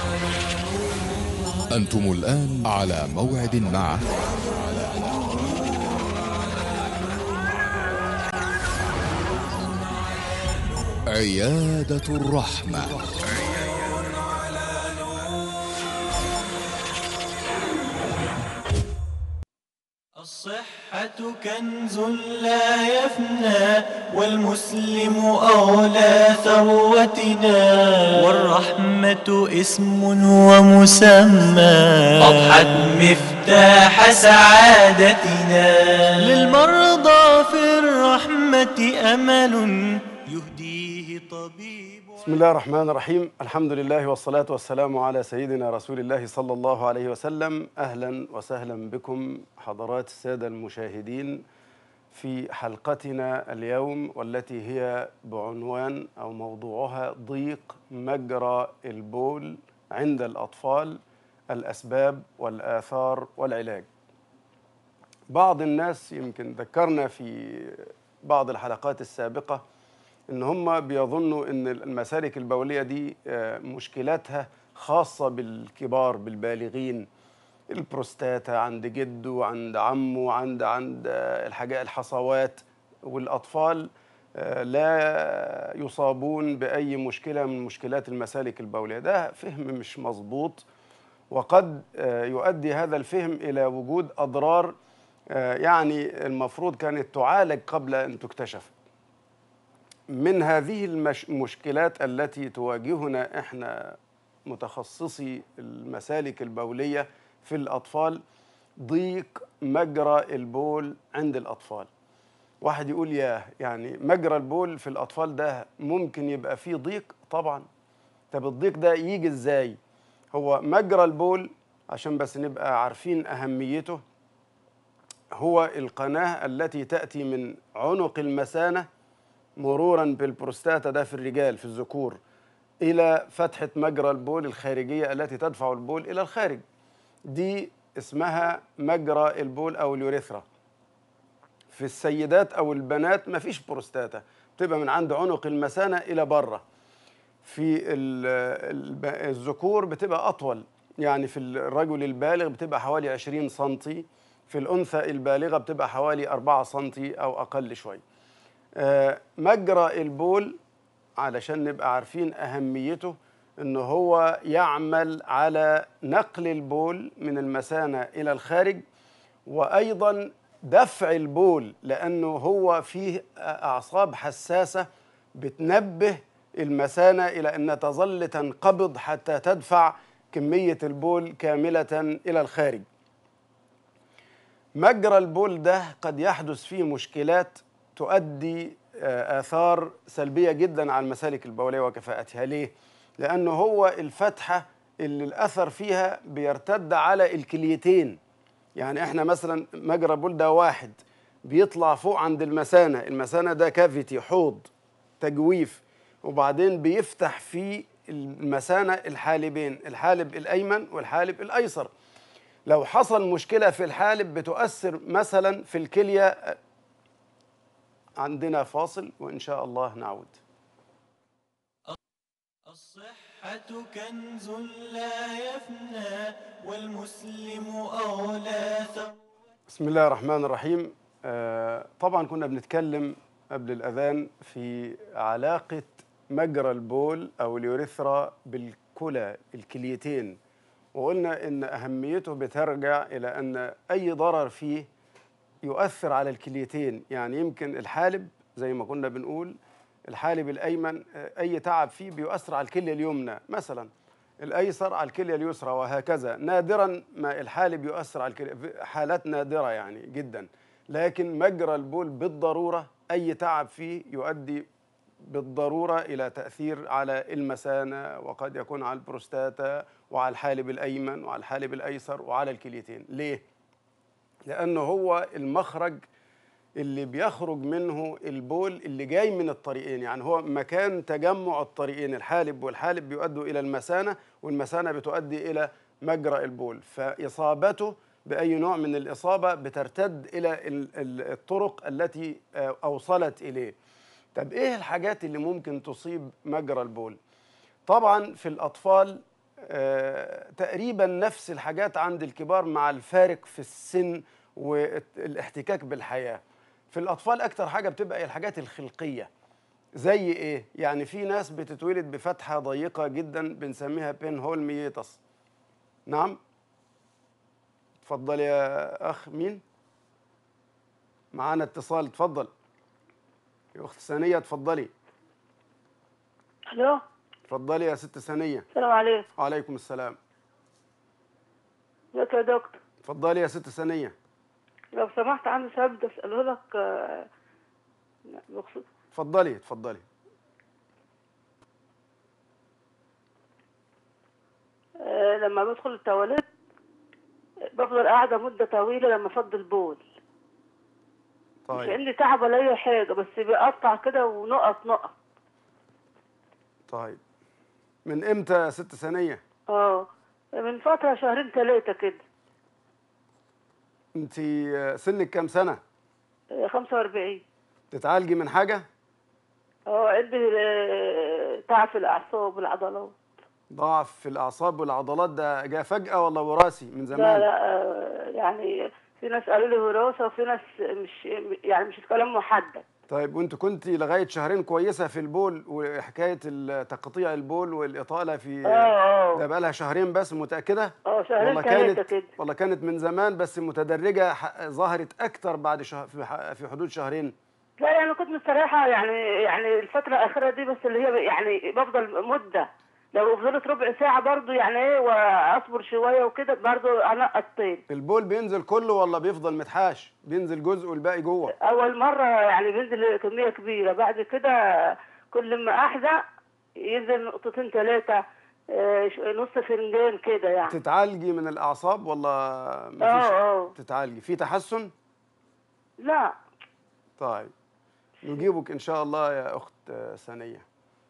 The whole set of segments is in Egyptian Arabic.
أنتم الآن على موعد مع عيادة الرحمة الصحة كنز لا يفنى والمسلم أولى ثروتنا والرحمة اسم ومسمى أضحت مفتاح سعادتنا للمرضى في الرحمة أمل يهديه طبيب بسم الله الرحمن الرحيم الحمد لله والصلاة والسلام على سيدنا رسول الله صلى الله عليه وسلم أهلا وسهلا بكم حضرات السادة المشاهدين في حلقتنا اليوم والتي هي بعنوان أو موضوعها ضيق مجرى البول عند الأطفال الأسباب والآثار والعلاج بعض الناس يمكن ذكرنا في بعض الحلقات السابقة ان هم بيظنوا ان المسالك البوليه دي آه، مشكلاتها خاصه بالكبار بالبالغين البروستاتا عند جده عند عمه عند عند آه، الحاجات الحصوات والاطفال آه، لا يصابون باي مشكله من مشكلات المسالك البوليه ده فهم مش مظبوط وقد آه، يؤدي هذا الفهم الى وجود اضرار آه، يعني المفروض كانت تعالج قبل ان تكتشف من هذه المش- المشكلات التي تواجهنا احنا متخصصي المسالك البوليه في الاطفال ضيق مجرى البول عند الاطفال واحد يقول يا يعني مجرى البول في الاطفال ده ممكن يبقى فيه ضيق طبعا طب الضيق ده يجي ازاي هو مجرى البول عشان بس نبقى عارفين اهميته هو القناه التي تاتي من عنق المثانه مرورا بالبروستاتا ده في الرجال في الذكور الى فتحه مجرى البول الخارجيه التي تدفع البول الى الخارج دي اسمها مجرى البول او اليوريثرا في السيدات او البنات ما فيش بروستاتا بتبقى من عند عنق المثانه الى بره في ال- الب- الذكور بتبقى اطول يعني في الرجل البالغ بتبقى حوالي 20 سنتي في الانثى البالغه بتبقى حوالي 4 سنتي او اقل شويه آه، مجرى البول علشان نبقى عارفين أهميته إن هو يعمل على نقل البول من المثانة إلى الخارج وأيضا دفع البول لأنه هو فيه أعصاب حساسة بتنبه المثانة إلى أن تظل تنقبض حتى تدفع كمية البول كاملة إلى الخارج مجرى البول ده قد يحدث فيه مشكلات تؤدي آه، آثار سلبية جدا على المسالك البولية وكفاءتها ليه؟ لأنه هو الفتحة اللي الأثر فيها بيرتد على الكليتين يعني احنا مثلا مجرى البول ده واحد بيطلع فوق عند المثانة المثانة ده كافيتي حوض تجويف وبعدين بيفتح في المثانة الحالبين الحالب الأيمن والحالب الأيسر لو حصل مشكلة في الحالب بتؤثر مثلا في الكلية عندنا فاصل وإن شاء الله نعود الصحة كنز لا يفنى والمسلم أولى ثروتنا بسم الله الرحمن الرحيم آه، طبعا كنا بنتكلم قبل الأذان في علاقة مجرى البول أو اليوريثرا بالكلى الكليتين وقلنا إن أهميته بترجع إلى أن أي ضرر فيه يؤثر على الكليتين يعني يمكن الحالب زي ما كنا بنقول الحالب الأيمن آه، أي تعب فيه بيؤثر على الكلية اليمنى مثلا الأيسر على الكلية اليسرى وهكذا نادرا ما الحالب يؤثر على الكلية في حالات نادرة يعني جدا لكن مجرى البول بالضرورة أي تعب فيه يؤدي بالضرورة إلى تأثير على المثانة وقد يكون على البروستاتا وعلى الحالب الأيمن وعلى الحالب الأيسر وعلى الكليتين ليه؟ لأنه هو المخرج اللي بيخرج منه البول اللي جاي من الطريقين يعني هو مكان تجمع الطريقين الحالب والحالب بيؤدوا إلى المثانة والمثانة بتؤدي إلى مجرى البول فإصابته بأي نوع من الإصابة بترتد إلى ال- ال- الطرق التي آه، أوصلت إليه طب إيه الحاجات اللي ممكن تصيب مجرى البول طبعا في الأطفال آه، تقريبا نفس الحاجات عند الكبار مع الفارق في السن والاحتكاك بالحياه في الاطفال اكتر حاجه بتبقى هي الحاجات الخلقيه زي ايه يعني في ناس بتتولد بفتحه ضيقه جدا بنسميها بين هول ميتس نعم اتفضل يا اخ مين معانا اتصال اتفضل يا اخت ثانيه اتفضلي الو اتفضلي يا ست ثانيه السلام عليكم وعليكم السلام ازيك يا دكتور اتفضلي يا ست ثانيه لو سمحت عندي سؤال بدي اساله لك آه، بخصوص اتفضلي اتفضلي آه، لما بدخل التواليت بفضل قاعده مده طويله لما افضي البول مش طيب عندي تعب ولا اي حاجه بس بيقطع كده ونقط نقط طيب من امتى يا ست ثانيه اه من فتره شهرين ثلاثه كده انت سنك كام سنه آه، 45 تتعالجي من حاجه اه عندي آه، تعب في الاعصاب والعضلات ضعف في الاعصاب والعضلات ده جاء فجاه ولا وراثي من لا زمان لا آه، يعني في ناس قالوا لي وراثه وفي ناس مش يعني مش كلام محدد طيب وانت كنت لغايه شهرين كويسه في البول وحكايه ال- تقطيع البول والاطاله في اه ده اه بقى لها شهرين بس متاكده اه شهرين والله ثلاثه كانت كده والله كانت من زمان بس متدرجه ح- ظهرت اكتر بعد شه... في ح- في حدود شهرين لا يعني كنت مستريحة يعني يعني الفترة الأخيرة دي بس اللي هي يعني بفضل مدة لو فضلت ربع ساعة برضو يعني ايه واصبر شوية وكده برضو انقط طين البول بينزل كله ولا بيفضل متحاش بينزل جزء والباقي جوه أول مرة يعني بينزل كمية كبيرة بعد كده كل ما أحزق ينزل نقطتين ثلاثة نص فنجان كده يعني تتعالجي من الاعصاب ولا اه مفيش اه تتعالجي في تحسن لا طيب نجيبك ان شاء الله يا اخت آه، ثانيه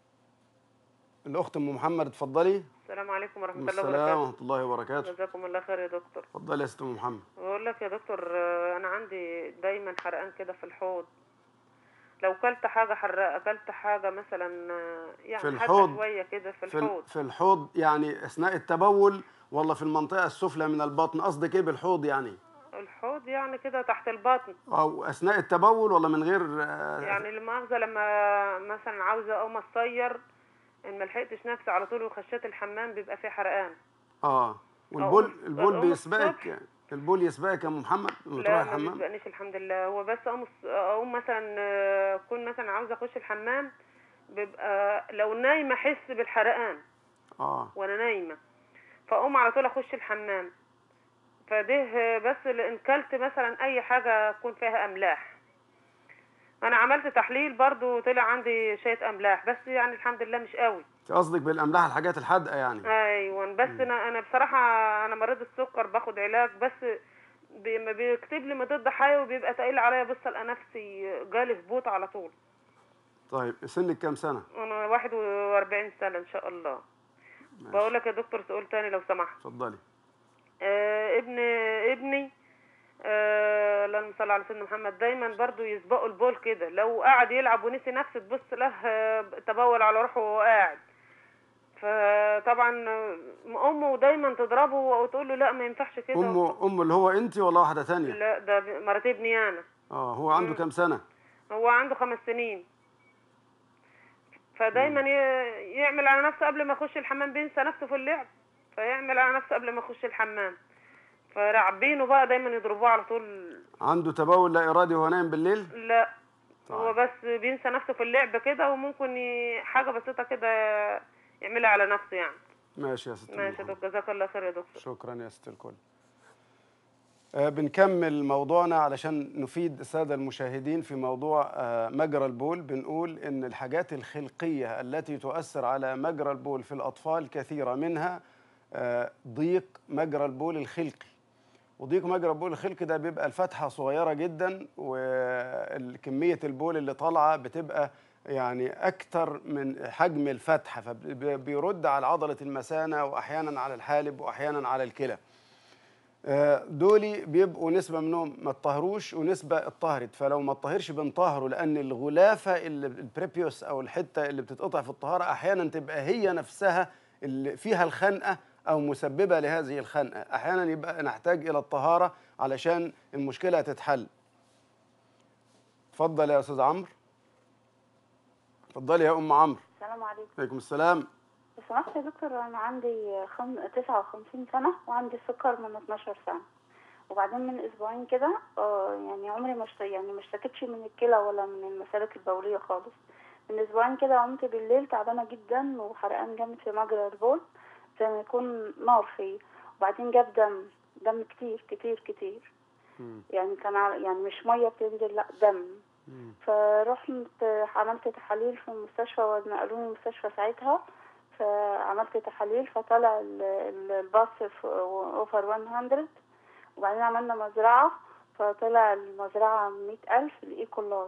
الاخت ام محمد اتفضلي السلام عليكم ورحمة الله السلام وبركاته ورحمه الله وبركاته جزاكم الله خير يا دكتور اتفضلي يا ست ام محمد بقول لك يا دكتور آه، أنا عندي دايما حرقان كده في الحوض لو كلت حاجة حراقة كلت حاجة مثلا آه، يعني في حادة الحوض؟ شوية كده في في ال- الحوض في الحوض يعني اثناء التبول ولا في المنطقه السفلى من البطن قصدك ايه بالحوض يعني الحوض يعني كده تحت البطن او اثناء التبول ولا من غير آه، يعني المؤاخذة لما مثلا عاوزة أقوم أصير إن ما لحقتش نفسي على طول وخشيت الحمام بيبقى فيه حرقان اه والبول أقوم- البول أقوم بيسبقك الصبح. البول يسبقك يا ام محمد وتروح لا ما الحمام بيسبقنيش الحمد لله هو بس اقوم الص- اقوم مثلا آه، اكون مثلا عاوزه اخش الحمام بيبقى لو نايمه احس بالحرقان اه وانا نايمه فاقوم على طول اخش الحمام فده آه، بس لان كلت مثلا اي حاجه تكون فيها املاح انا عملت تحليل برضو طلع عندي شويه املاح بس يعني الحمد لله مش قوي أنت قصدك بالاملاح الحاجات الحادقه يعني ايوه بس انا انا بصراحه انا مريض السكر باخد علاج بس بي- ما بيكتب لي مضاد حيوي بيبقى تقيل عليا بص القى نفسي جالي هبوط على طول طيب سنك كام سنه انا 41 سنه ان شاء الله بقول لك يا دكتور سؤال تاني لو سمحت اتفضلي آه ابن ابني آه اللهم صل على سيدنا محمد دايما برضو يسبقوا البول كده لو قعد يلعب ونسي نفسه تبص له آه، تبول على روحه وهو قاعد فطبعا آه، امه دايما تضربه وتقول له لا ما ينفعش كده امه امه اللي هو انت ولا واحده تانية لا ده مرات ابني انا اه هو عنده كام سنه هو عنده خمس سنين فدايما ي- يعمل على نفسه قبل ما يخش الحمام بينسى نفسه في اللعب فيعمل على نفسه قبل ما يخش الحمام فرعبينه بقى دايما يضربوه على طول عنده تبول لا ارادي وهو نايم بالليل لا طيب. هو بس بينسى نفسه في اللعب كده وممكن ي... حاجة بسيطة كده يعملها على نفسه يعني ماشي يا ست ماشي يا محمد. دكتور جزاك الله خير يا دكتور شكرا يا ست الكل آه، بنكمل موضوعنا علشان نفيد السادة المشاهدين في موضوع آه، مجرى البول بنقول إن الحاجات الخلقية التي تؤثر على مجرى البول في الأطفال كثيرة منها آه، ضيق مجرى البول الخلقي وضيق مجرى البول الخلقي ده بيبقى الفتحة صغيرة جدا وكمية البول اللي طالعة بتبقى يعني أكتر من حجم الفتحة فبيرد على عضلة المثانة وأحيانا على الحالب وأحيانا على الكلى آه، دولي بيبقوا نسبة منهم ما اتطهروش ونسبة اتطهرت فلو ما اتطهرش بنطهروا لأن الغلافة اللي البريبيوس أو الحتة اللي بتتقطع في الطهارة أحيانا تبقى هي نفسها اللي فيها الخنقة او مسببه لهذه الخنقه احيانا يبقى نحتاج الى الطهاره علشان المشكله تتحل اتفضل يا استاذ عمرو اتفضلي يا ام عمرو السلام عليكم عليكم السلام لو سمحت يا دكتور انا عندي خم... 59 سنه وعندي سكر من 12 سنه وبعدين من اسبوعين كده آه يعني عمري ما اشت... يعني ما اشتكيتش من الكلى ولا من المسالك البوليه خالص من اسبوعين كده قمت بالليل تعبانه جدا وحرقان جامد في مجرى البول زي ما يكون نار فيه وبعدين جاب دم دم كتير كتير كتير يعني كان ع- يعني مش ميه بتنزل لا دم فرحت عملت تحاليل في المستشفى ونقلوني المستشفى ساعتها فعملت تحاليل فطلع ال- ال- الباص في اوفر 100 وبعدين عملنا مزرعة فطلع المزرعة مئة ألف الإيكولاي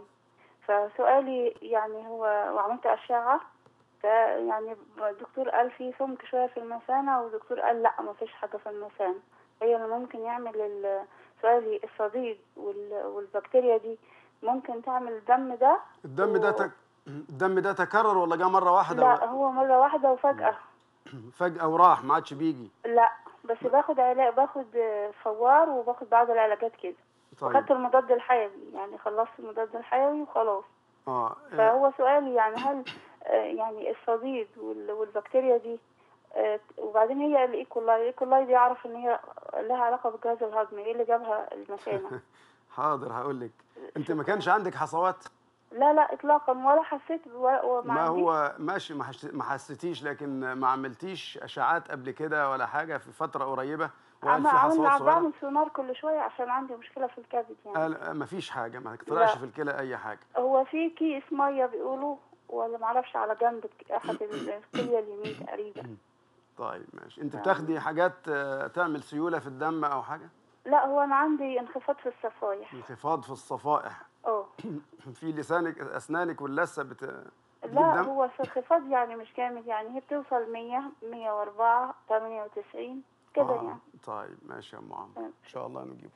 فسؤالي يعني هو وعملت أشعة فيعني الدكتور قال في سمك شوية في المثانة والدكتور قال لا ما فيش حاجة في المثانة هي اللي ممكن يعمل ال- سؤالي الصديد وال- والبكتيريا دي ممكن تعمل الدم ده الدم ده و- تك... الدم ده تكرر ولا جه مره واحده لا هو مرة واحدة وفجأة فجاه وراح ما عادش بيجي لا بس باخد علاج باخد فوار وباخد بعض العلاجات كده طيب وخدت المضاد الحيوي يعني خلصت المضاد الحيوي وخلاص اه آه، فهو سؤالي يعني هل آه، يعني الصديد وال- والبكتيريا دي آه، وبعدين هي الايكولاي الايكولاي دي اعرف ان هي لها علاقه بالجهاز الهضمي ايه اللي جابها المثانه حاضر هقول لك انت ما كانش عندك حصوات لا لا اطلاقا ولا حسيت ولا وما ما عنديش- هو ماشي ما حس- ما حسيتيش لكن ما عملتيش اشعاعات قبل كده ولا حاجه في فتره قريبه وقال عم في حصوات عم صغيره بعمل سونار كل شويه عشان عندي مشكله في الكبد يعني قال ما فيش حاجه ما طلعش لا. في الكلى اي حاجه هو في كيس ميه بيقولوا ولا معرفش على جنب احد الكليه اليمين تقريبا طيب ماشي انت بتاخدي حاجات آه، تعمل سيوله في الدم او حاجه لا هو انا عندي انخفاض في الصفايح انخفاض في الصفائح اه في لسانك اسنانك واللثه بت... بتجيب لا دم هو انخفاض يعني مش جامد يعني هي بتوصل 100 104 98 كده آه، يعني طيب ماشي يا ام عمرو تمام. ان شاء الله نجيبه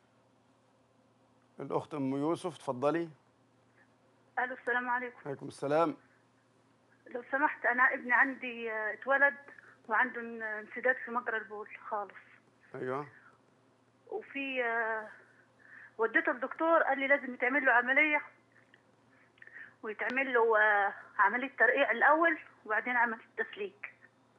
الاخت ام يوسف اتفضلي الو السلام عليكم عليكم السلام لو سمحت انا ابني عندي آه، اتولد وعنده ان- انسداد في مجرى البول خالص ايوه وفي آه، وديته الدكتور قال لي لازم يتعمل له عمليه ويتعمل له آه، عمليه ترقيع الاول وبعدين عمليه تسليك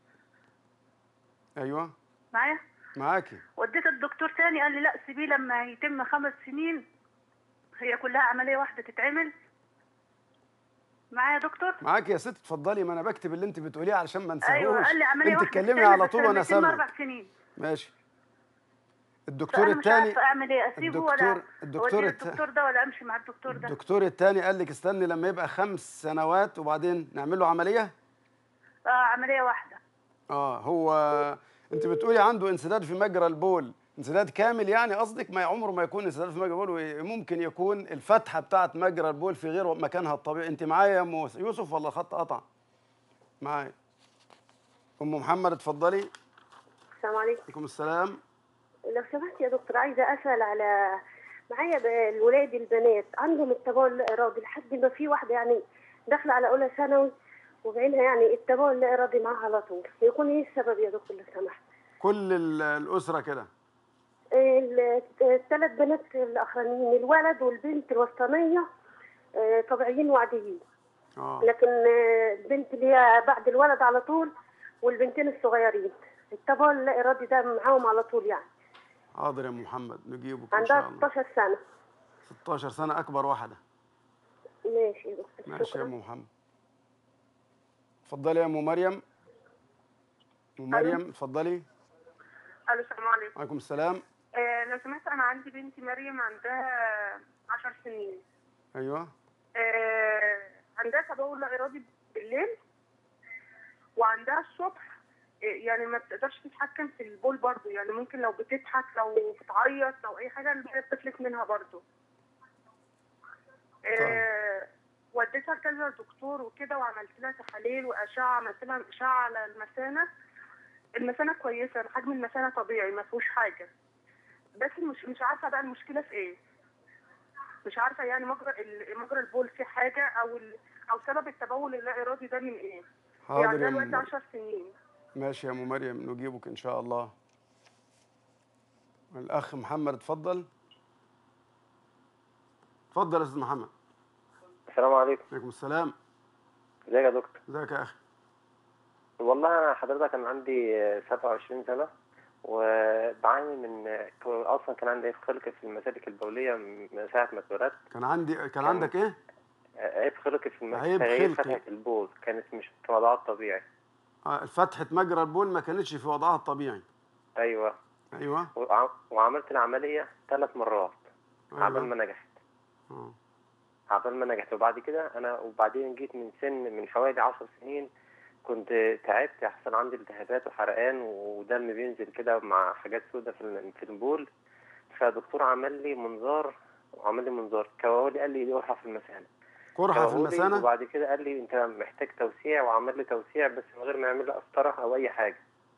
ايوه معايا معاكي وديت الدكتور تاني قال لي لا سيبيه لما يتم خمس سنين هي كلها عمليه واحده تتعمل معايا يا دكتور معاكي يا ست اتفضلي ما انا بكتب اللي انت بتقوليه علشان ما انساهوش ايوه قال لي عمليه انت واحده اتكلمي تتعمل على بس طول لما وانا يتم سامع اربع سنين ماشي الدكتور فانا مش الثاني عارفه اعمل ايه اسيبه الدكتور ولا الدكتور أوديه الت- الدكتور ده ولا امشي مع الدكتور ده الدكتور الثاني قال لك استني لما يبقى خمس سنوات وبعدين نعمل له عمليه اه عمليه واحده اه هو انت بتقولي عنده انسداد في مجرى البول انسداد كامل يعني قصدك ما عمره ما يكون انسداد في مجرى البول وممكن يكون الفتحه بتاعه مجرى البول في غير مكانها الطبيعي انت معايا يا ام يوسف ولا الخط قطع معايا ام محمد اتفضلي السلام عليكم عليكم السلام لو سمحت يا دكتور عايزة أسأل على معايا ب- الولاد البنات عندهم التبول لا إرادي لحد ما في واحدة يعني داخلة على أولى ثانوي وبعينها يعني التبول لا إرادي معاها على طول يكون إيه السبب يا دكتور لو سمحت كل ال- الاسره كده ال- الثلاث بنات الأخرانيين الولد والبنت الوسطانية آه، طبيعيين وعاديين اه لكن آه، البنت اللي هي بعد الولد على طول والبنتين الصغيرين التبول لا إرادي ده معاهم على طول يعني حاضر يا ام محمد نجيبك ان شاء عندها الله 16 سنة 16 سنه اكبر واحده ماشي يا دكتور ماشي يا شكرا ام محمد اتفضلي يا ام مريم ام مريم اتفضلي الو السلام عليكم وعليكم السلام آه لو سمحت انا عندي بنتي مريم عندها 10 سنين ايوه آه عندها تبول لا ارادي بالليل وعندها الصبح آه، يعني ما بتقدرش تتحكم في البول برضه يعني ممكن لو بتضحك لو بتعيط لو اي حاجه البول بتفلت منها برضه آه وديتها لكذا دكتور وكده وعملت لها تحاليل واشعه عملت لها اشعه على المثانه المثانه كويسه حجم المثانه طبيعي ما فيهوش حاجه بس مش مش عارفه بقى المشكله في ايه مش عارفه يعني مجرى ال- مجرى البول فيه حاجه او ال... او سبب التبول اللا ارادي ده من ايه؟ حاضر يعني يا ده ام دلوقتي 10 سنين ماشي يا ام مريم نجيبك ان شاء الله الاخ محمد اتفضل اتفضل يا استاذ محمد السلام عليكم عليكم السلام ازيك يا دكتور ازيك يا اخي والله انا حضرتك انا عندي آه، 27 سنه وبعاني من آه، اصلا كان عندي عيب خلق في المسالك البوليه من ساعه ما اتولدت كان عندي كان عندك ايه آه، عيب خلق في الم- عيب تغيير خلقي. فتحه البول كانت مش في وضعها الطبيعي آه، فتحه مجرى البول ما كانتش في وضعها الطبيعي ايوه ايوه وع- وعملت العمليه ثلاث مرات عبال ما ايوه نجحت آه. عبال ما نجحت وبعد كده انا وبعدين جيت من سن من حوالي 10 سنين كنت تعبت حصل عندي التهابات وحرقان ودم بينزل كده مع حاجات سودة في ال- في البول فدكتور عمل لي منظار وعمل لي منظار كوالي قال لي دي قرحه في المثانه قرحه في كوالي المثانه وبعد كده قال لي انت محتاج توسيع وعمل لي توسيع بس من غير ما يعمل لي قسطره او اي حاجه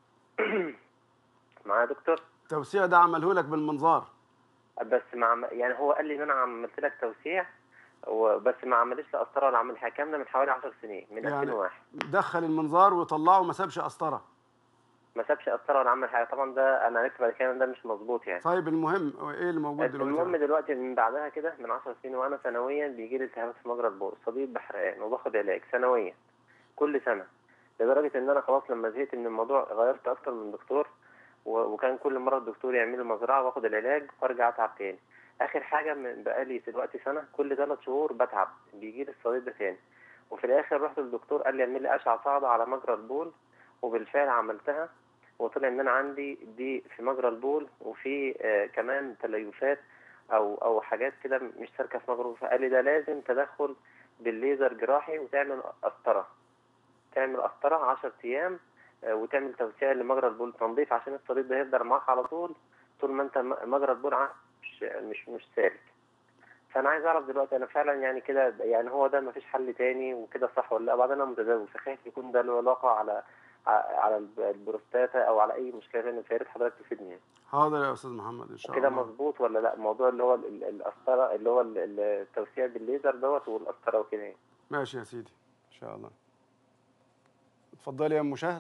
معايا يا دكتور التوسيع ده عمله لك بالمنظار بس مع يعني هو قال لي ان انا عملت لك توسيع وبس ما عملش لي قسطره ولا عمل حاجه الكلام ده من حوالي 10 سنين من يعني 2001 دخل المنظار وطلعه ما سابش قسطره ما سابش قسطره ولا عمل حاجه طبعا ده انا عرفت بعد كده إن ده مش مظبوط يعني طيب المهم ايه اللي موجود دلوقتي المهم دلوقتي من بعدها كده من 10 سنين وانا سنويا بيجي لي التهابات في مجرى البول صديد بحرقان وباخد علاج سنويا كل سنه لدرجه ان انا خلاص لما زهقت من الموضوع غيرت اكتر من دكتور و- وكان كل مره الدكتور يعمل لي مزرعه واخد العلاج وارجع اتعب تاني اخر حاجه من بقالي دلوقتي سنه كل ثلاث شهور بتعب بيجي لي الصديد ده تاني وفي الاخر رحت للدكتور قال لي اعمل لي اشعه صعبه على مجرى البول وبالفعل عملتها وطلع ان انا عندي دي في مجرى البول وفي آه كمان تليفات او او حاجات كده مش سالكه في مجرى البول فقال لي ده لازم تدخل بالليزر جراحي وتعمل قسطره تعمل قسطره 10 ايام آه، وتعمل توسيع لمجرى البول تنظيف عشان الصليب ده يفضل معاك على طول طول ما انت م- مجرى البول عندك مش مش مش سالك فانا عايز اعرف دلوقتي انا فعلا يعني كده يعني هو ده مفيش حل تاني وكده صح ولا لا بعدين انا متزوج فخايف يكون ده له علاقه على ع- على الب- البروستاتا او على اي مشكله ثانيه فيا ريت حضرتك تفيدني حاضر يا استاذ محمد ان شاء كده الله مظبوط ولا لا الموضوع اللي هو ال- ال- القسطره اللي هو ال- ال- التوسيع بالليزر دوت والقسطره وكده يعني. ماشي يا سيدي ان شاء الله اتفضلي يا ام مشاهد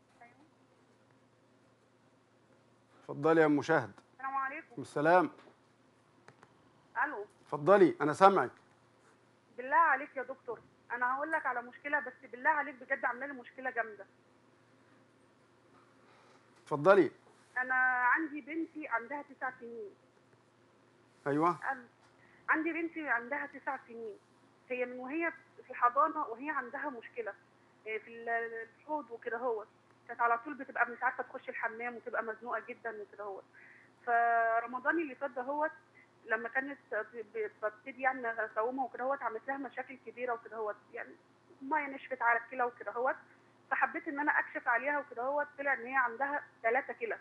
اتفضلي يا ام مشاهد السلام عليكم عليكم السلام الو اتفضلي انا سامعك بالله عليك يا دكتور انا هقول لك على مشكله بس بالله عليك بجد عامله لي مشكله جامده اتفضلي انا عندي بنتي عندها تسع سنين ايوه أنا عندي بنتي عندها تسع سنين هي من وهي في الحضانه وهي عندها مشكله إيه، في ال- الحوض وكده هو كانت على طول بتبقى مش عارفه تخش الحمام وتبقى مزنوقه جدا وكده هو فرمضان اللي فات دهوت لما كانت ب- ببتدي يعني اسومها وكده هوت عملت لها مشاكل كبيره وكده هوت يعني ميه نشفت على الكلى وكده هوت فحبيت ان انا اكشف عليها وكده هوت طلع ان هي عندها ثلاثة كلى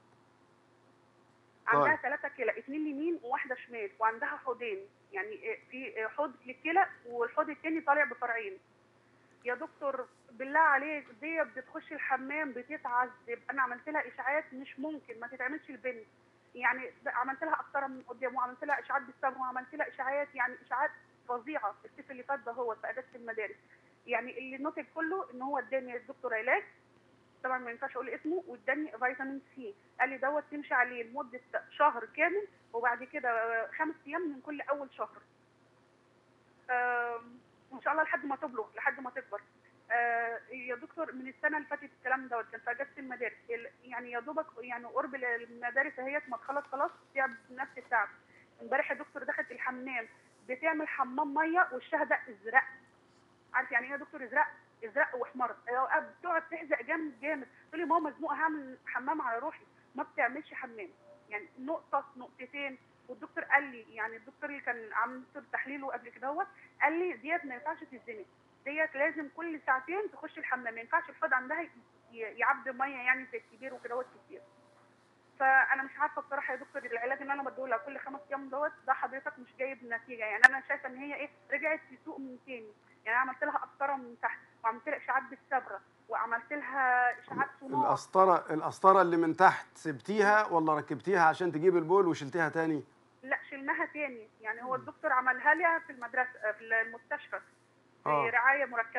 عندها طيب. ثلاثة كلى اثنين يمين وواحدة شمال وعندها حوضين يعني إيه، في إيه، حوض للكلى والحوض التاني طالع بفرعين يا دكتور بالله عليك دي بتخش الحمام بتتعذب انا عملت لها اشاعات مش ممكن ما تتعملش البنت يعني عملت لها قسطره من قدام وعملت لها اشاعات بالصبغه وعملت لها اشاعات يعني اشاعات فظيعه الصيف اللي فات ده هو في اجازه المدارس يعني اللي نتج كله ان هو اداني الدكتور علاج طبعا ما ينفعش اقول اسمه واداني فيتامين سي قال لي دوت تمشي عليه لمده شهر كامل وبعد كده آه، خمس ايام من كل اول شهر آم، وان شاء الله لحد ما تبلغ لحد ما تكبر آه، يا دكتور من السنه اللي فاتت الكلام دوت كان في اجازه المدارس ال- يعني يا دوبك يعني قرب المدارس اهيت ما تخلص خلاص تعب نفس التعب امبارح يا دكتور دخلت الحمام بتعمل حمام ميه وشها ده ازرق عارف يعني ايه يا دكتور ازرق ازرق واحمر أوقات بتقعد تحزق جامد جامد تقول لي ماما مزنوقه هعمل حمام على روحي ما بتعملش حمام يعني نقطه نقطتين والدكتور قال لي يعني الدكتور اللي كان عامل دكتور تحليله قبل كده هو قال لي ديت ما ينفعش تتزنق ديت لازم كل ساعتين تخش الحمام ما ينفعش الحوض عندها ي- يعبي ميه يعني زي الكبير وكده هو كتير فانا مش عارفه بصراحه يا دكتور العلاج اللي انا بديه لها كل خمس ايام دوت ده حضرتك مش جايب نتيجه يعني انا شايفه ان هي ايه رجعت تسوق من تاني يعني عملت لها قسطره من تحت وعملت لها اشعاعات بالصبغه وعملت لها اشعاعات سونار القسطره القسطره اللي من تحت سبتيها ولا ركبتيها عشان تجيب البول وشلتيها تاني لا شلناها تاني يعني هو الدكتور عملها لي في المدرسه في المستشفى في آه. رعايه مركزه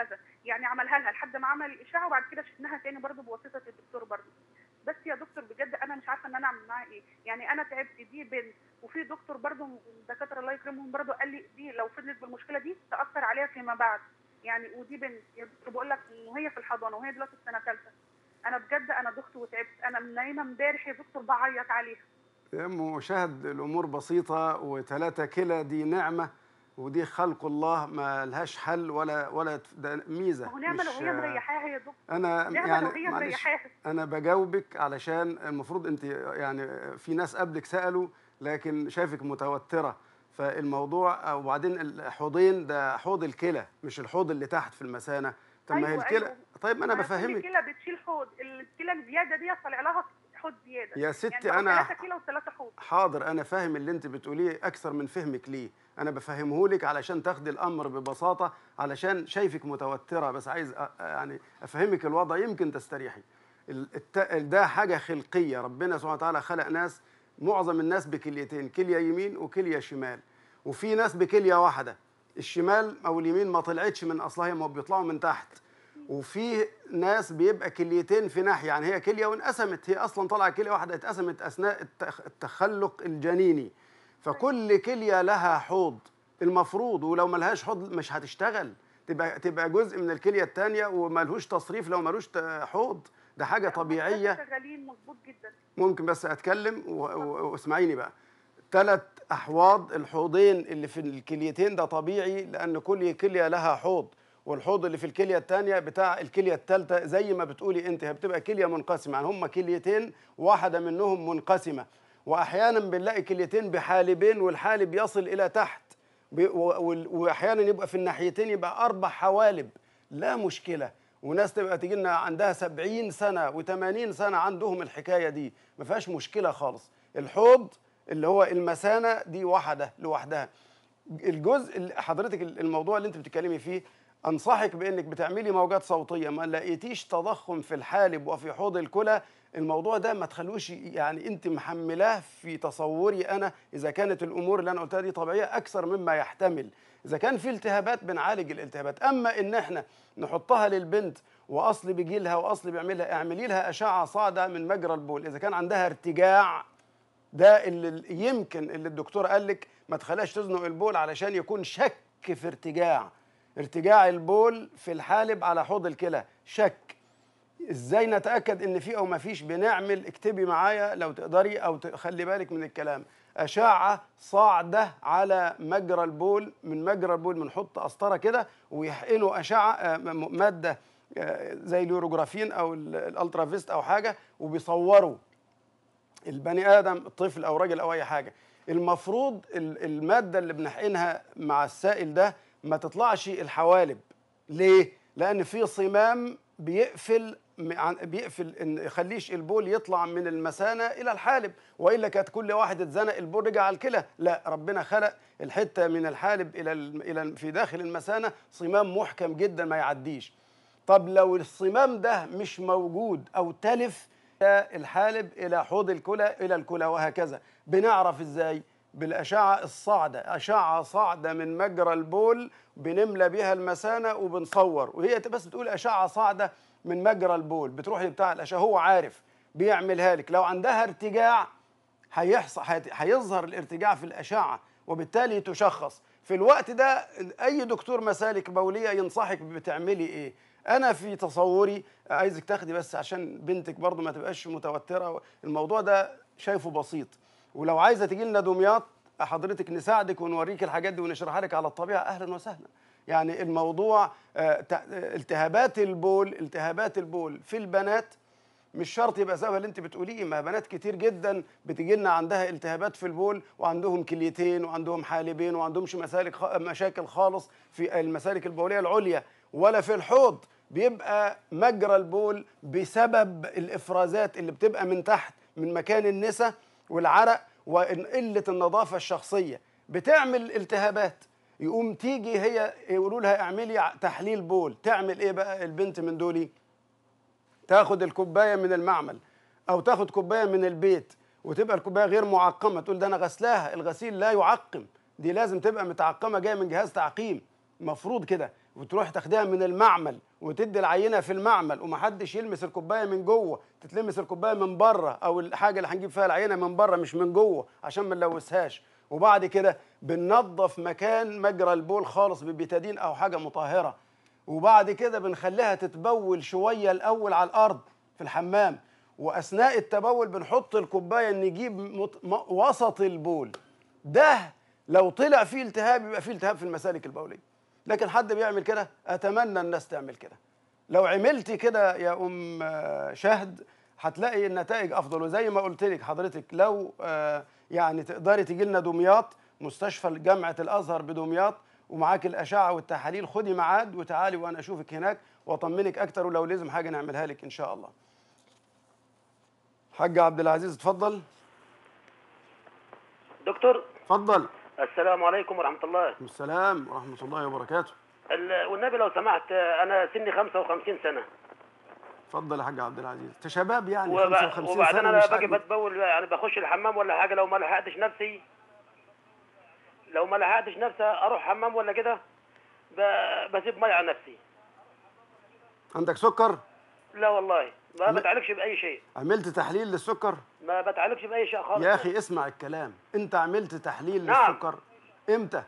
يعني عملها لها لحد ما عمل الاشاعه وبعد كده شفناها تاني برضه بواسطه الدكتور برضه بس يا دكتور بجد انا مش عارفه ان انا اعمل معاها ايه يعني انا تعبت دي بنت وفي دكتور برضه من الدكاتره الله يكرمهم برضه قال لي دي لو فضلت بالمشكله دي تاثر عليها فيما بعد يعني ودي بنت يا دكتور بقول لك وهي في الحضانه وهي دلوقتي في سنه ثالثه انا بجد انا دخت وتعبت انا نايمه امبارح يا دكتور بعيط عليها يا مشاهد الامور بسيطه وثلاثه كلى دي نعمه ودي خلق الله ما لهاش حل ولا ولا ده ميزه ما هو نعمه لو مش- هي مريحاها يا دكتور انا نعمه يعني لو هي معلش مريحاها انا بجاوبك علشان المفروض انت يعني في ناس قبلك سالوا لكن شايفك متوتره فالموضوع وبعدين الحوضين ده حوض الكلى مش الحوض اللي تحت في المثانه طب ما هي أيوة، الكلى أيوة. طيب ما انا كل بفهمك كلى بتشيل حوض الكلى الزياده دي طالع لها حوض زياده يا ستي يعني أنا- 3 كيلو و3 حوض حاضر انا فاهم اللي انت بتقوليه اكثر من فهمك ليه انا بفهمه لك علشان تاخدي الامر ببساطه علشان شايفك متوتره بس عايز أ- يعني افهمك الوضع يمكن تستريحي ال- الت- ده حاجه خلقيه ربنا سبحانه وتعالى خلق ناس معظم الناس بكليتين كليه يمين وكليه شمال وفي ناس بكليه واحده الشمال او اليمين ما طلعتش من اصلها ما بيطلعوا من تحت وفي ناس بيبقى كليتين في ناحيه يعني هي كليه وانقسمت هي اصلا طالعه كليه واحده اتقسمت اثناء التخ- التخلق الجنيني فكل كليه لها حوض المفروض ولو ملهاش حوض مش هتشتغل تبقى تبقى جزء من الكليه الثانيه وملهوش تصريف لو ملوش ت- حوض ده حاجه طبيعيه شغالين مظبوط جدا ممكن بس اتكلم و- و- واسمعيني بقى ثلاث احواض الحوضين اللي في الكليتين ده طبيعي لان كل كليه لها حوض والحوض اللي في الكليه الثانيه بتاع الكليه الثالثه زي ما بتقولي انت هي بتبقى كليه منقسمه يعني هم كليتين واحده منهم منقسمه واحيانا بنلاقي كليتين بحالبين والحالب يصل الى تحت بي- و- وال- واحيانا يبقى في الناحيتين يبقى اربع حوالب لا مشكله وناس تبقى تيجي لنا عندها 70 سنه و80 سنه عندهم الحكايه دي ما فيهاش مشكله خالص الحوض اللي هو المثانه دي واحده لوحدها الجزء اللي حضرتك الموضوع اللي انت بتتكلمي فيه انصحك بانك بتعملي موجات صوتيه ما لقيتيش تضخم في الحالب وفي حوض الكلى الموضوع ده ما تخلوش يعني انت محملاه في تصوري انا اذا كانت الامور اللي انا قلتها دي طبيعيه اكثر مما يحتمل اذا كان في التهابات بنعالج الالتهابات اما ان احنا نحطها للبنت واصل بيجي لها واصل بيعملها اعملي لها اشعه صاعده من مجرى البول اذا كان عندها ارتجاع ده اللي يمكن اللي الدكتور قال لك ما تخليهاش تزنق البول علشان يكون شك في ارتجاع ارتجاع البول في الحالب على حوض الكلى شك ازاي نتاكد ان في او ما فيش بنعمل اكتبي معايا لو تقدري او تخلي بالك من الكلام اشعه صاعده على مجرى البول من مجرى البول بنحط قسطره كده ويحقنوا اشعه آه، م- ماده آه، زي اليوروجرافين او ال- الالترافيست او حاجه وبيصوروا البني ادم الطفل او راجل او اي حاجه المفروض ال- الماده اللي بنحقنها مع السائل ده ما تطلعش الحوالب ليه لان في صمام بيقفل م- عن- بيقفل ان يخليش البول يطلع من المثانه الى الحالب والا كانت كل واحد اتزنق البول رجع على الكلى لا ربنا خلق الحته من الحالب الى ال- الى ال- في داخل المثانه صمام محكم جدا ما يعديش طب لو الصمام ده مش موجود او تلف الحالب الى حوض الكلى الى الكلى وهكذا بنعرف ازاي بالاشعه الصاعده اشعه صاعده من مجرى البول بنملى بيها المثانه وبنصور وهي بس بتقول اشعه صاعده من مجرى البول بتروح بتاع الاشعه هو عارف بيعملها لك لو عندها ارتجاع هيحصل هيت- هيظهر الارتجاع في الاشعه وبالتالي تشخص في الوقت ده اي دكتور مسالك بوليه ينصحك بتعملي ايه انا في تصوري عايزك تاخدي بس عشان بنتك برضو ما تبقاش متوتره الموضوع ده شايفه بسيط ولو عايزه تجي لنا دمياط حضرتك نساعدك ونوريك الحاجات دي ونشرحها لك على الطبيعه اهلا وسهلا يعني الموضوع آه، تع- آه، التهابات البول التهابات البول في البنات مش شرط يبقى سبب اللي انت بتقوليه ما بنات كتير جدا بتجي لنا عندها التهابات في البول وعندهم كليتين وعندهم حالبين وعندهمش مسالك خ... مشاكل خالص في المسالك البوليه العليا ولا في الحوض بيبقى مجرى البول بسبب الافرازات اللي بتبقى من تحت من مكان النسا والعرق وقله النظافه الشخصيه بتعمل التهابات يقوم تيجي هي يقولوا لها اعملي ع- تحليل بول تعمل ايه بقى البنت من دولي تاخد الكوبايه من المعمل او تاخد كوبايه من البيت وتبقى الكوبايه غير معقمه تقول ده انا غسلاها الغسيل لا يعقم دي لازم تبقى متعقمه جايه من جهاز تعقيم مفروض كده وتروح تاخديها من المعمل وتدي العينه في المعمل ومحدش يلمس الكوبايه من جوه تتلمس الكوبايه من بره او الحاجه اللي هنجيب فيها العينه من بره مش من جوه عشان ما نلوثهاش وبعد كده بننظف مكان مجرى البول خالص ببيتادين او حاجه مطهره وبعد كده بنخليها تتبول شويه الاول على الارض في الحمام واثناء التبول بنحط الكوبايه نجيب مط... م... وسط البول ده لو طلع فيه التهاب يبقى فيه التهاب في المسالك البوليه لكن حد بيعمل كده اتمنى الناس تعمل كده لو عملتي كده يا ام آه، شهد هتلاقي النتائج افضل وزي ما قلت لك حضرتك لو آه، يعني تقدري تجي لنا دمياط مستشفى جامعه الازهر بدمياط ومعاك الاشعه والتحاليل خدي ميعاد وتعالي وانا اشوفك هناك واطمنك اكتر ولو لازم حاجه نعملها لك ان شاء الله حاج عبد العزيز اتفضل دكتور اتفضل السلام عليكم ورحمة الله السلام ورحمه الله وبركاته ال- والنبي لو سمحت أنا سني 55 سنة اتفضل يا حاج عبد العزيز انت شباب يعني وب- 55 وبعدين سنه أنا مش باجي عاجبك. بتبول يعني بخش الحمام ولا حاجة لو ما لحقتش نفسي لو ما لحقتش نفسي أروح حمام ولا كده ب- بسيب مية على نفسي عندك سكر لا والله ما لا. بتعالجش بأي شيء عملت تحليل للسكر ما بتعالجش بأي شيء خالص يا اخي اسمع الكلام انت عملت تحليل نعم. للسكر امتى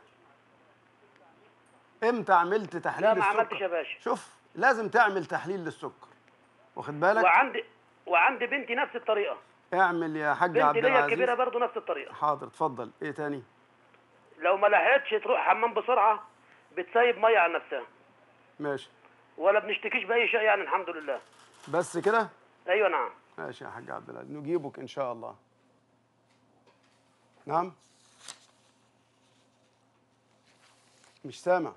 امتى عملت تحليل لا ما للسكر عملتش يا باشا شوف لازم تعمل تحليل للسكر واخد بالك وعندي وعندي بنتي نفس الطريقة اعمل يا حاج عبد بنتي ليا العزيز الكبيرة برضه نفس الطريقة حاضر اتفضل ايه تاني لو ما لحقتش تروح حمام بسرعة بتسيب مية على نفسها ماشي ولا بنشتكيش بأي شيء يعني الحمد لله بس كده أيوة نعم ماشي يا حاج عبد العزيز نجيبك ان شاء الله نعم مش سامع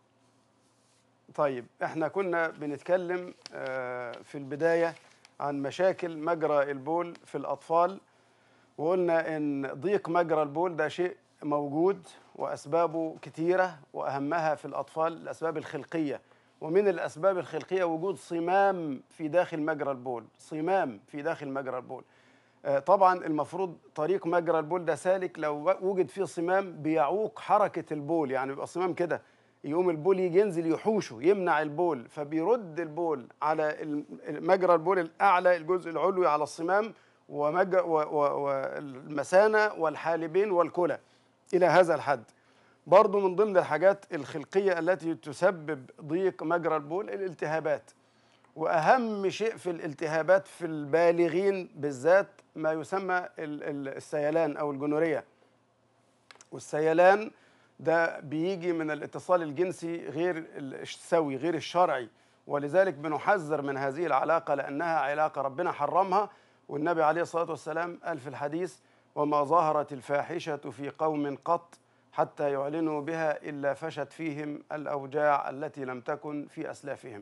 طيب احنا كنا بنتكلم آه، في البداية عن مشاكل مجرى البول في الأطفال وقلنا إن ضيق مجرى البول ده شيء موجود وأسبابه كتيرة وأهمها في الأطفال الأسباب الخلقية ومن الأسباب الخلقية وجود صمام في داخل مجرى البول صمام في داخل مجرى البول آه، طبعا المفروض طريق مجرى البول ده سالك لو وجد فيه صمام بيعوق حركة البول يعني بيبقى صمام كده يقوم البول يجي ينزل يحوشه يمنع البول فبيرد البول على الم- مجرى البول الأعلى الجزء العلوي على الصمام ومج- و- و- والمثانة والحالبين والكلى إلى هذا الحد برضو من ضمن الحاجات الخلقية التي تسبب ضيق مجرى البول الالتهابات واهم شيء في الالتهابات في البالغين بالذات ما يسمى ال- ال- السيلان او الجنوريه والسيلان ده بيجي من الاتصال الجنسي غير السوي غير الشرعي ولذلك بنحذر من هذه العلاقه لانها علاقه ربنا حرمها والنبي عليه الصلاه والسلام قال في الحديث وما ظهرت الفاحشه في قوم قط حتى يعلنوا بها الا فشت فيهم الاوجاع التي لم تكن في اسلافهم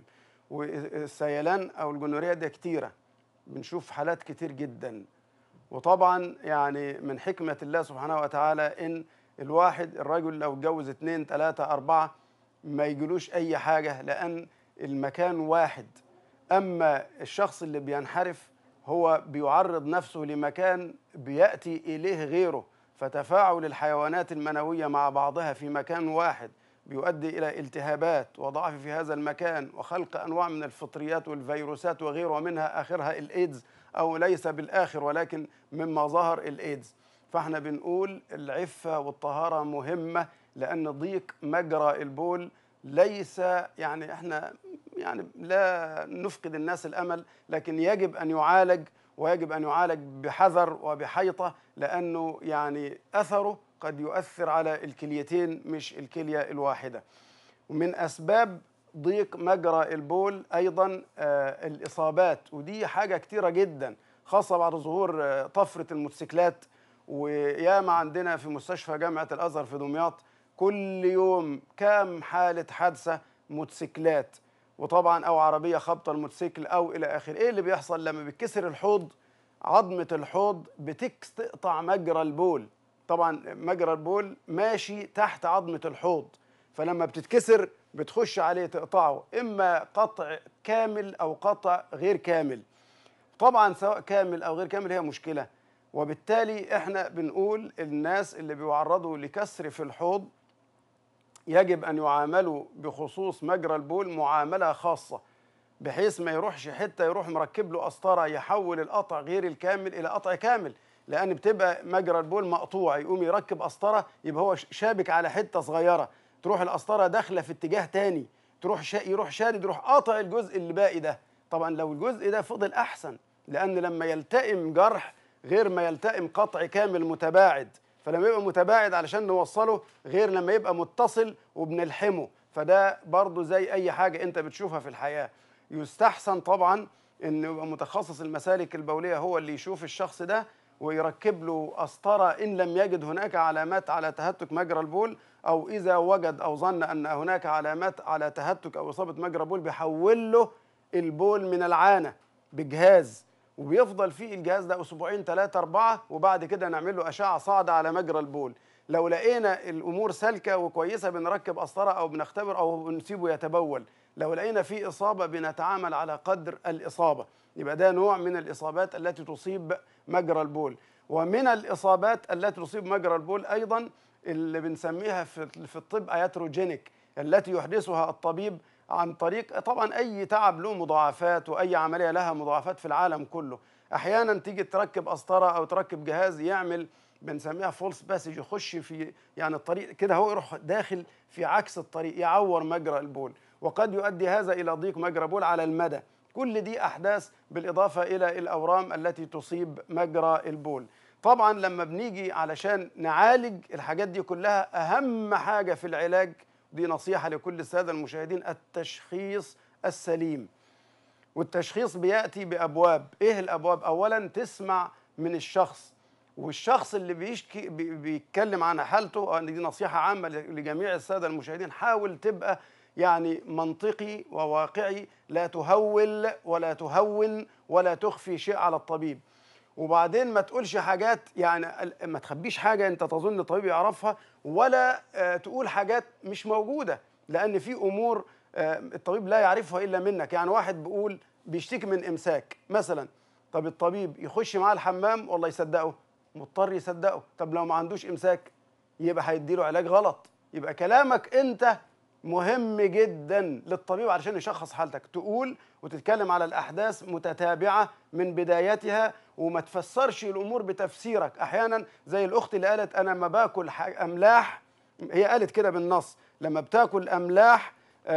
والسيلان او الجنوريه دي كتيره بنشوف حالات كتير جدا وطبعا يعني من حكمه الله سبحانه وتعالى ان الواحد الرجل لو اتجوز اتنين تلاته اربعه ما يجيلوش اي حاجه لان المكان واحد اما الشخص اللي بينحرف هو بيعرض نفسه لمكان بياتي اليه غيره فتفاعل الحيوانات المنويه مع بعضها في مكان واحد بيؤدي الى التهابات وضعف في هذا المكان وخلق انواع من الفطريات والفيروسات وغيره ومنها اخرها الايدز او ليس بالاخر ولكن مما ظهر الايدز فاحنا بنقول العفه والطهاره مهمه لان ضيق مجرى البول ليس يعني احنا يعني لا نفقد الناس الامل لكن يجب ان يعالج ويجب ان يعالج بحذر وبحيطه لانه يعني اثره قد يؤثر على الكليتين مش الكليه الواحده ومن اسباب ضيق مجرى البول ايضا آه الاصابات ودي حاجه كتيره جدا خاصه بعد ظهور آه طفره الموتوسيكلات وياما عندنا في مستشفى جامعه الازهر في دمياط كل يوم كام حاله حادثه موتوسيكلات وطبعا او عربيه خبطه الموتوسيكل او الى اخره ايه اللي بيحصل لما بيتكسر الحوض عظمه الحوض بتقطع مجرى البول طبعا مجرى البول ماشي تحت عظمه الحوض فلما بتتكسر بتخش عليه تقطعه اما قطع كامل او قطع غير كامل طبعا سواء كامل او غير كامل هي مشكله وبالتالي احنا بنقول الناس اللي بيعرضوا لكسر في الحوض يجب ان يعاملوا بخصوص مجرى البول معامله خاصه بحيث ما يروحش حته يروح مركب له قسطره يحول القطع غير الكامل الى قطع كامل لان بتبقى مجرى البول مقطوع يقوم يركب قسطره يبقى هو شابك على حته صغيره تروح القسطره داخله في اتجاه تاني تروح شا يروح شادد يروح قاطع الجزء اللي باقي ده طبعا لو الجزء ده فضل احسن لان لما يلتئم جرح غير ما يلتئم قطع كامل متباعد فلما يبقى متباعد علشان نوصله غير لما يبقى متصل وبنلحمه فده برضه زي اي حاجه انت بتشوفها في الحياه يستحسن طبعا ان يبقى متخصص المسالك البوليه هو اللي يشوف الشخص ده ويركب له قسطره ان لم يجد هناك علامات على تهتك مجرى البول او اذا وجد او ظن ان هناك علامات على تهتك او اصابه مجرى بول بيحول له البول من العانه بجهاز وبيفضل فيه الجهاز ده اسبوعين ثلاثه اربعه وبعد كده نعمل له اشعه صاعده على مجرى البول لو لقينا الامور سالكه وكويسه بنركب قسطره او بنختبر او بنسيبه يتبول لو لقينا فيه اصابه بنتعامل على قدر الاصابه يبقى ده نوع من الاصابات التي تصيب مجرى البول ومن الاصابات التي تصيب مجرى البول ايضا اللي بنسميها في في الطب اياتروجينيك التي يحدثها الطبيب عن طريق طبعا اي تعب له مضاعفات واي عمليه لها مضاعفات في العالم كله احيانا تيجي تركب قسطره او تركب جهاز يعمل بنسميها فولس باسج يخش في يعني الطريق كده هو يروح داخل في عكس الطريق يعور مجرى البول وقد يؤدي هذا الى ضيق مجرى بول على المدى كل دي احداث بالاضافه الى الاورام التي تصيب مجرى البول طبعا لما بنيجي علشان نعالج الحاجات دي كلها اهم حاجه في العلاج دي نصيحه لكل الساده المشاهدين التشخيص السليم والتشخيص بياتي بابواب ايه الابواب اولا تسمع من الشخص والشخص اللي بيشكي بي- بيتكلم عن حالته آه، دي نصيحه عامه لجميع الساده المشاهدين حاول تبقى يعني منطقي وواقعي لا تهول ولا تهون ولا تخفي شيء على الطبيب وبعدين ما تقولش حاجات يعني ال- ما تخبيش حاجه انت تظن الطبيب يعرفها ولا آه، تقول حاجات مش موجوده لان في امور آه، الطبيب لا يعرفها الا منك يعني واحد بيقول بيشتكي من امساك مثلا طب الطبيب يخش معاه الحمام والله يصدقه مضطر يصدقه طب لو ما عندوش امساك يبقى هيديله علاج غلط يبقى كلامك انت مهم جدا للطبيب علشان يشخص حالتك تقول وتتكلم على الاحداث متتابعه من بدايتها وما تفسرش الامور بتفسيرك احيانا زي الاخت اللي قالت انا ما باكل ح- املاح هي قالت كده بالنص لما بتاكل املاح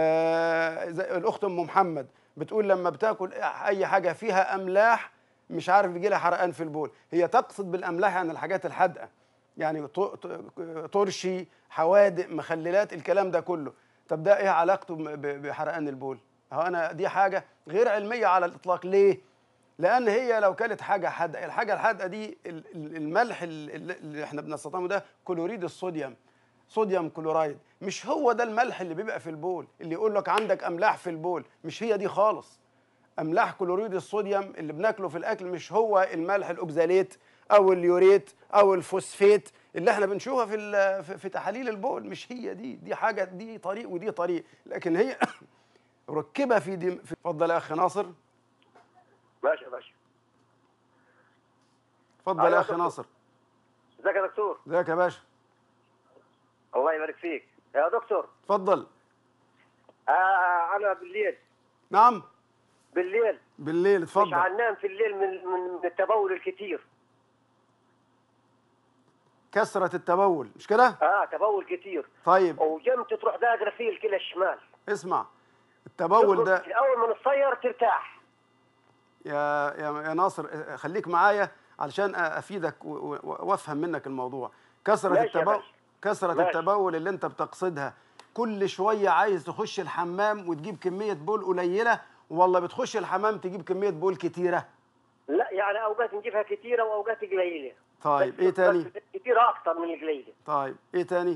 آه زي الاخت ام محمد بتقول لما بتاكل اي حاجه فيها املاح مش عارف بيجي لها حرقان في البول هي تقصد بالاملاح يعني الحاجات الحادقه يعني ط- ط- ترشي حوادق مخللات الكلام ده كله طب ده ايه علاقته ب- ب- بحرقان البول هو انا دي حاجه غير علميه على الاطلاق ليه لان هي لو كانت حاجه حادقه الحاجه الحادقه دي ال- ال- الملح ال- ال- اللي احنا بنستخدمه ده كلوريد الصوديوم صوديوم كلورايد مش هو ده الملح اللي بيبقى في البول اللي يقول لك عندك املاح في البول مش هي دي خالص املاح كلوريد الصوديوم اللي بناكله في الاكل مش هو الملح الاوكزاليت او اليوريت او الفوسفيت اللي احنا بنشوفها في ال- في- في تحاليل البول مش هي دي دي حاجه دي طريق ودي طريق لكن هي ركبها في دي في- اتفضل يا اخ ناصر ماشي يا باشا اتفضل أيوة يا يا اخ دكتور. ناصر ازيك يا دكتور ازيك يا باشا الله يبارك فيك يا دكتور اتفضل آه انا بالليل نعم بالليل بالليل مش اتفضل هنام في الليل من من من التبول الكتير كثرة التبول مش كده اه تبول كتير طيب وجمت تروح داقره فيه الكلى الشمال اسمع التبول ده اول ما نتصير ترتاح يا يا يا ناصر اه، خليك معايا علشان افيدك و- و- وافهم منك الموضوع كثره ماشي يا التبول باشا. كثره ماشي. التبول اللي انت بتقصدها كل شويه عايز تخش الحمام وتجيب كميه بول قليله والله بتخش الحمام تجيب كميه بول كتيره لا يعني اوقات نجيبها كتيره واوقات قليله طيب بس- ايه تاني بس كتيره اكتر من القليله طيب ايه تاني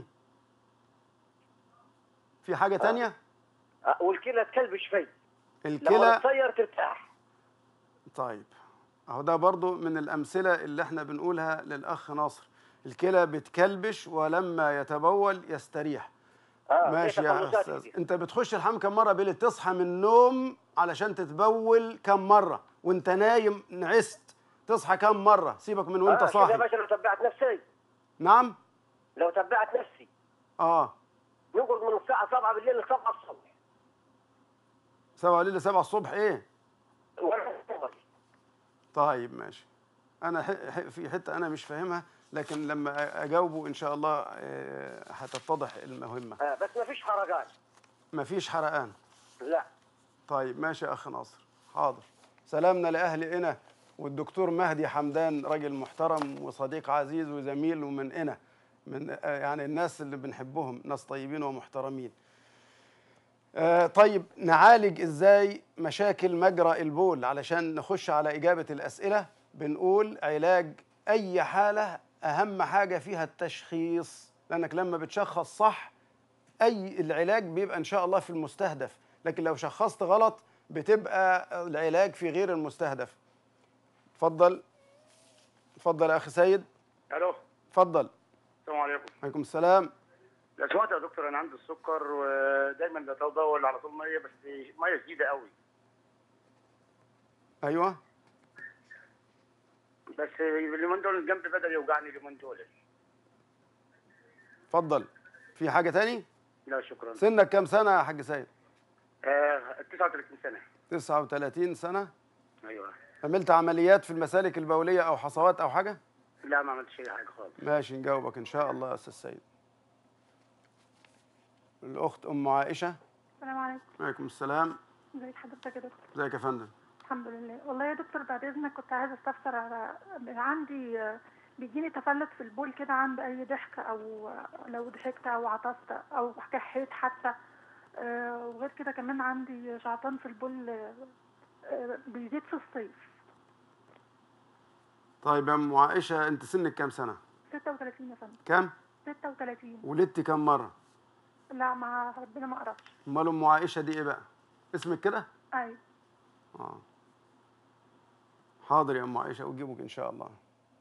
في حاجه تانية آه والكلى تكلبش فيه لما الكلى نتصير ترتاح طيب اهو ده برضو من الامثله اللي احنا بنقولها للاخ ناصر الكلى بتكلبش ولما يتبول يستريح اه ماشي في يا تقلصات استاذ كتير. انت بتخش الحمام كم مره بالليل تصحى من النوم علشان تتبول كم مره وانت نايم نعست تصحى كم مره سيبك من وانت آه كده يا صاحي باشا لو تبعت نفسي نعم لو تبعت نفسي اه نقعد من الساعه 7 بالليل ل 7 الصبح سبعة ليلة سبعة الصبح ايه ولا نشتغل. طيب ماشي انا ح- ح- في حته انا مش فاهمها لكن لما أ- اجاوبه ان شاء الله آه، هتتضح المهمه آه بس ما فيش حركات مفيش حرقان لا طيب ماشي يا اخ ناصر حاضر سلامنا لاهل قنا والدكتور مهدي حمدان راجل محترم وصديق عزيز وزميل ومن قنا من آه، يعني الناس اللي بنحبهم ناس طيبين ومحترمين آه، طيب نعالج ازاي مشاكل مجرى البول علشان نخش على اجابه الاسئله بنقول علاج اي حاله اهم حاجه فيها التشخيص لانك لما بتشخص صح اي العلاج بيبقى ان شاء الله في المستهدف لكن لو شخصت غلط بتبقى العلاج في غير المستهدف اتفضل اتفضل يا اخي سيد الو اتفضل السلام عليكم عليكم السلام لو سمحت يا دكتور انا عندي السكر ودايما بتدور على طول ميه بس ميه شديده قوي ايوه بس اليومين دول الجنب بدا يوجعني اليومين دول اتفضل في حاجه تاني لا شكرا سنك كام سنه يا حاج سيد آه 39 سنه 39 سنه ايوه عملت عمليات في المسالك البوليه او حصوات او حاجه لا ما عملتش اي حاجه خالص ماشي نجاوبك ان شاء الله يا استاذ سيد الاخت ام عائشه السلام عليكم عليكم السلام ازيك حضرتك يا دكتور ازيك يا فندم الحمد لله والله يا دكتور بعد اذنك كنت عايزه استفسر على عندي آه، بيجيني تفلت في البول كده عند اي ضحك او لو ضحكت او عطست او كحيت حتى آه، وغير كده كمان عندي شعطان في البول آه، آه، بيزيد في الصيف طيب يا ام عائشه انت سنك كام سنه 36 يا فندم كام 36 ولدتي كام مره لا مع ربنا ما قربش امال ام عائشه دي ايه بقى اسمك كده ايوه اه حاضر يا ام عائشه اجيبك ان شاء الله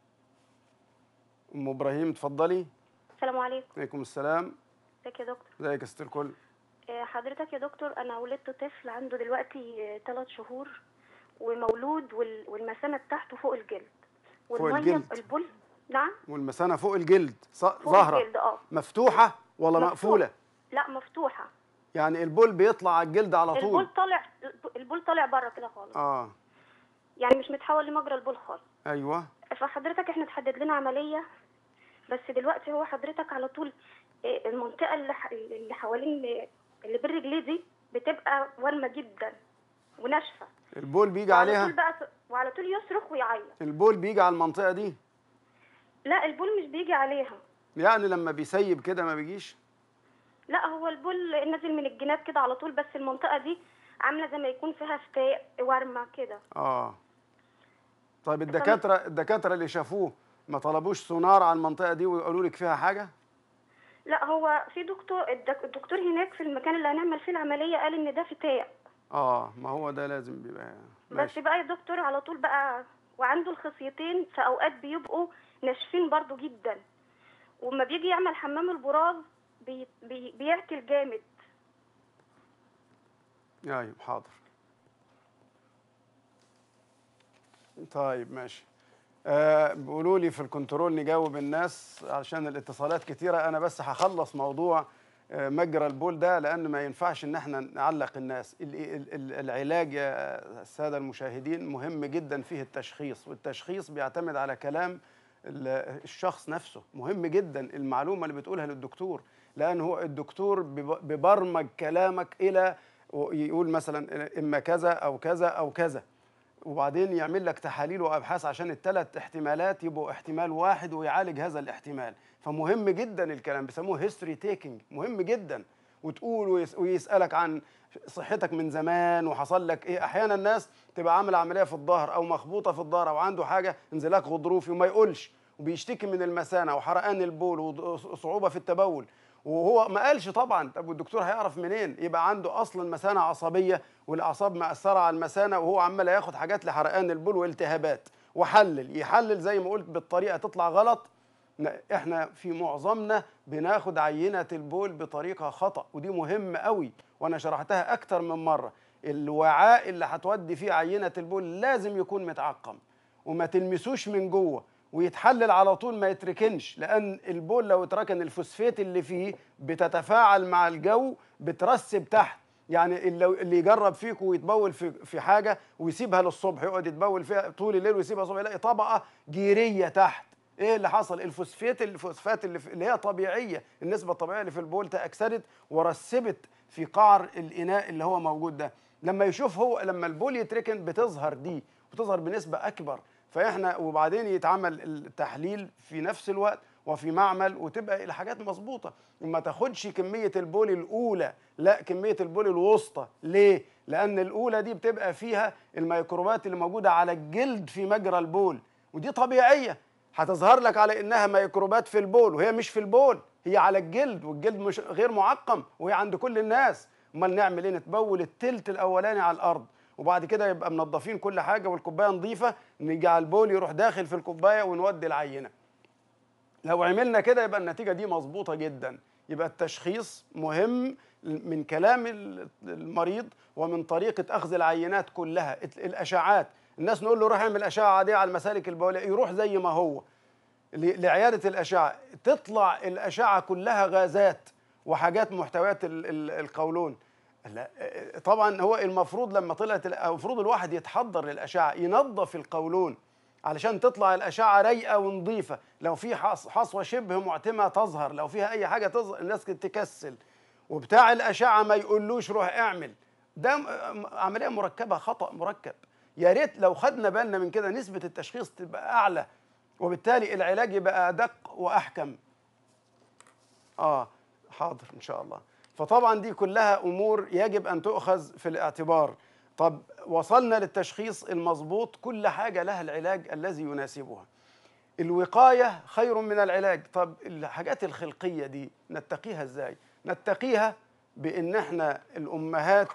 ام ابراهيم اتفضلي السلام عليكم عليكم السلام ازيك يا دكتور ازيك يا ست الكل آه، حضرتك يا دكتور انا ولدت طفل عنده دلوقتي ثلاث شهور ومولود وال- والمثانه بتاعته فوق الجلد والميه الجلد. البول نعم والمثانه فوق الجلد ص- فوق ظاهره الجلد اه مفتوحه ولا مفتوح. مقفوله لا مفتوحه يعني البول بيطلع على الجلد على البول طول طالع البول طالع بره كده خالص اه يعني مش متحول لمجرى البول خالص ايوه فحضرتك احنا اتحدد لنا عمليه بس دلوقتي هو حضرتك على طول آه، المنطقه اللي ح- اللي حوالين آه، اللي بالرجليه دي بتبقى وارمه جدا وناشفه البول بيجي وعلى طول عليها بقى وعلى طول يصرخ ويعيط البول بيجي على المنطقه دي لا البول مش بيجي عليها يعني لما بيسيب كده ما بيجيش لا هو البول نازل من الجناب كده على طول بس المنطقه دي عامله زي ما يكون فيها فتاء ورمه كده اه طيب الدكاتره الدكاتره اللي شافوه ما طلبوش سونار على المنطقه دي ويقولوا لك فيها حاجه لا هو في دكتور الدك- الدكتور هناك في المكان اللي هنعمل فيه العمليه قال ان ده فتاء اه ما هو ده لازم بيبقى بس ماشي بقى يا دكتور على طول بقى وعنده الخصيتين في اوقات بيبقوا ناشفين برضو جدا وما بيجي يعمل حمام البراز بي بي بيعتل جامد ايوه حاضر طيب ماشي آه بيقولوا لي في الكنترول نجاوب الناس عشان الاتصالات كتيرة أنا بس هخلص موضوع آه مجرى البول ده لأن ما ينفعش إن احنا نعلق الناس ال- ال- ال- العلاج يا السادة المشاهدين مهم جدا فيه التشخيص والتشخيص بيعتمد على كلام ال- الشخص نفسه مهم جدا المعلومة اللي بتقولها للدكتور لأن هو الدكتور بب- ببرمج كلامك إلى يقول مثلا إما كذا أو كذا أو كذا وبعدين يعمل لك تحاليل وابحاث عشان الثلاث احتمالات يبقوا احتمال واحد ويعالج هذا الاحتمال فمهم جدا الكلام بيسموه هيستوري تيكينج مهم جدا وتقول ويس ويسالك عن صحتك من زمان وحصل لك ايه احيانا الناس تبقى عامله عمليه في الظهر او مخبوطه في الظهر او عنده حاجه انزلاق غضروفي وما يقولش وبيشتكي من المثانه وحرقان البول وصعوبه في التبول وهو ما قالش طبعا طب والدكتور هيعرف منين يبقى عنده اصلا مثانه عصبيه والاعصاب مأثره على المثانه وهو عمال ياخد حاجات لحرقان البول والتهابات وحلل يحلل زي ما قلت بالطريقه تطلع غلط ن- احنا في معظمنا بناخد عينه البول بطريقه خطا ودي مهمه قوي وانا شرحتها اكتر من مره الوعاء اللي هتودي فيه عينه البول لازم يكون متعقم وما تلمسوش من جوه ويتحلل على طول ما يتركنش لان البول لو اتركن الفوسفات اللي فيه بتتفاعل مع الجو بترسب تحت يعني اللي اللي يجرب فيكم ويتبول في في حاجه ويسيبها للصبح يقعد يتبول فيها طول الليل ويسيبها الصبح يلاقي طبقه جيريه تحت ايه اللي حصل الفوسفات الفوسفات اللي, في اللي هي طبيعيه النسبه الطبيعيه اللي في البول تاكسدت ورسبت في قعر الاناء اللي هو موجود ده لما يشوف هو لما البول يتركن بتظهر دي بتظهر بنسبه اكبر فاحنا وبعدين يتعمل التحليل في نفس الوقت وفي معمل وتبقى الحاجات مظبوطه وما تاخدش كميه البول الاولى لا كميه البول الوسطى ليه لان الاولى دي بتبقى فيها الميكروبات اللي موجوده على الجلد في مجرى البول ودي طبيعيه هتظهر لك على انها ميكروبات في البول وهي مش في البول هي على الجلد والجلد مش غير معقم وهي عند كل الناس امال نعمل ايه نتبول التلت الاولاني على الارض وبعد كده يبقى منظفين كل حاجه والكوبايه نظيفه نيجي على البول يروح داخل في الكوبايه ونودي العينه لو عملنا كده يبقى النتيجه دي مظبوطه جدا يبقى التشخيص مهم من كلام المريض ومن طريقه اخذ العينات كلها الاشعاعات الناس نقول له روح اعمل اشعه عاديه على المسالك البوليه يروح زي ما هو لعياده الاشعه تطلع الاشعه كلها غازات وحاجات محتويات القولون لا طبعا هو المفروض لما طلعت المفروض الواحد يتحضر للاشعه ينظف القولون علشان تطلع الاشعه رايقه ونظيفه لو في حصوه شبه معتمه تظهر لو فيها اي حاجه تظهر الناس تكسل وبتاع الاشعه ما يقولوش روح اعمل ده عمليه مركبه خطا مركب يا ريت لو خدنا بالنا من كده نسبه التشخيص تبقى اعلى وبالتالي العلاج يبقى ادق واحكم اه حاضر ان شاء الله فطبعا دي كلها امور يجب ان تؤخذ في الاعتبار طب وصلنا للتشخيص المظبوط كل حاجه لها العلاج الذي يناسبها الوقايه خير من العلاج طب الحاجات الخلقيه دي نتقيها ازاي نتقيها بان احنا الامهات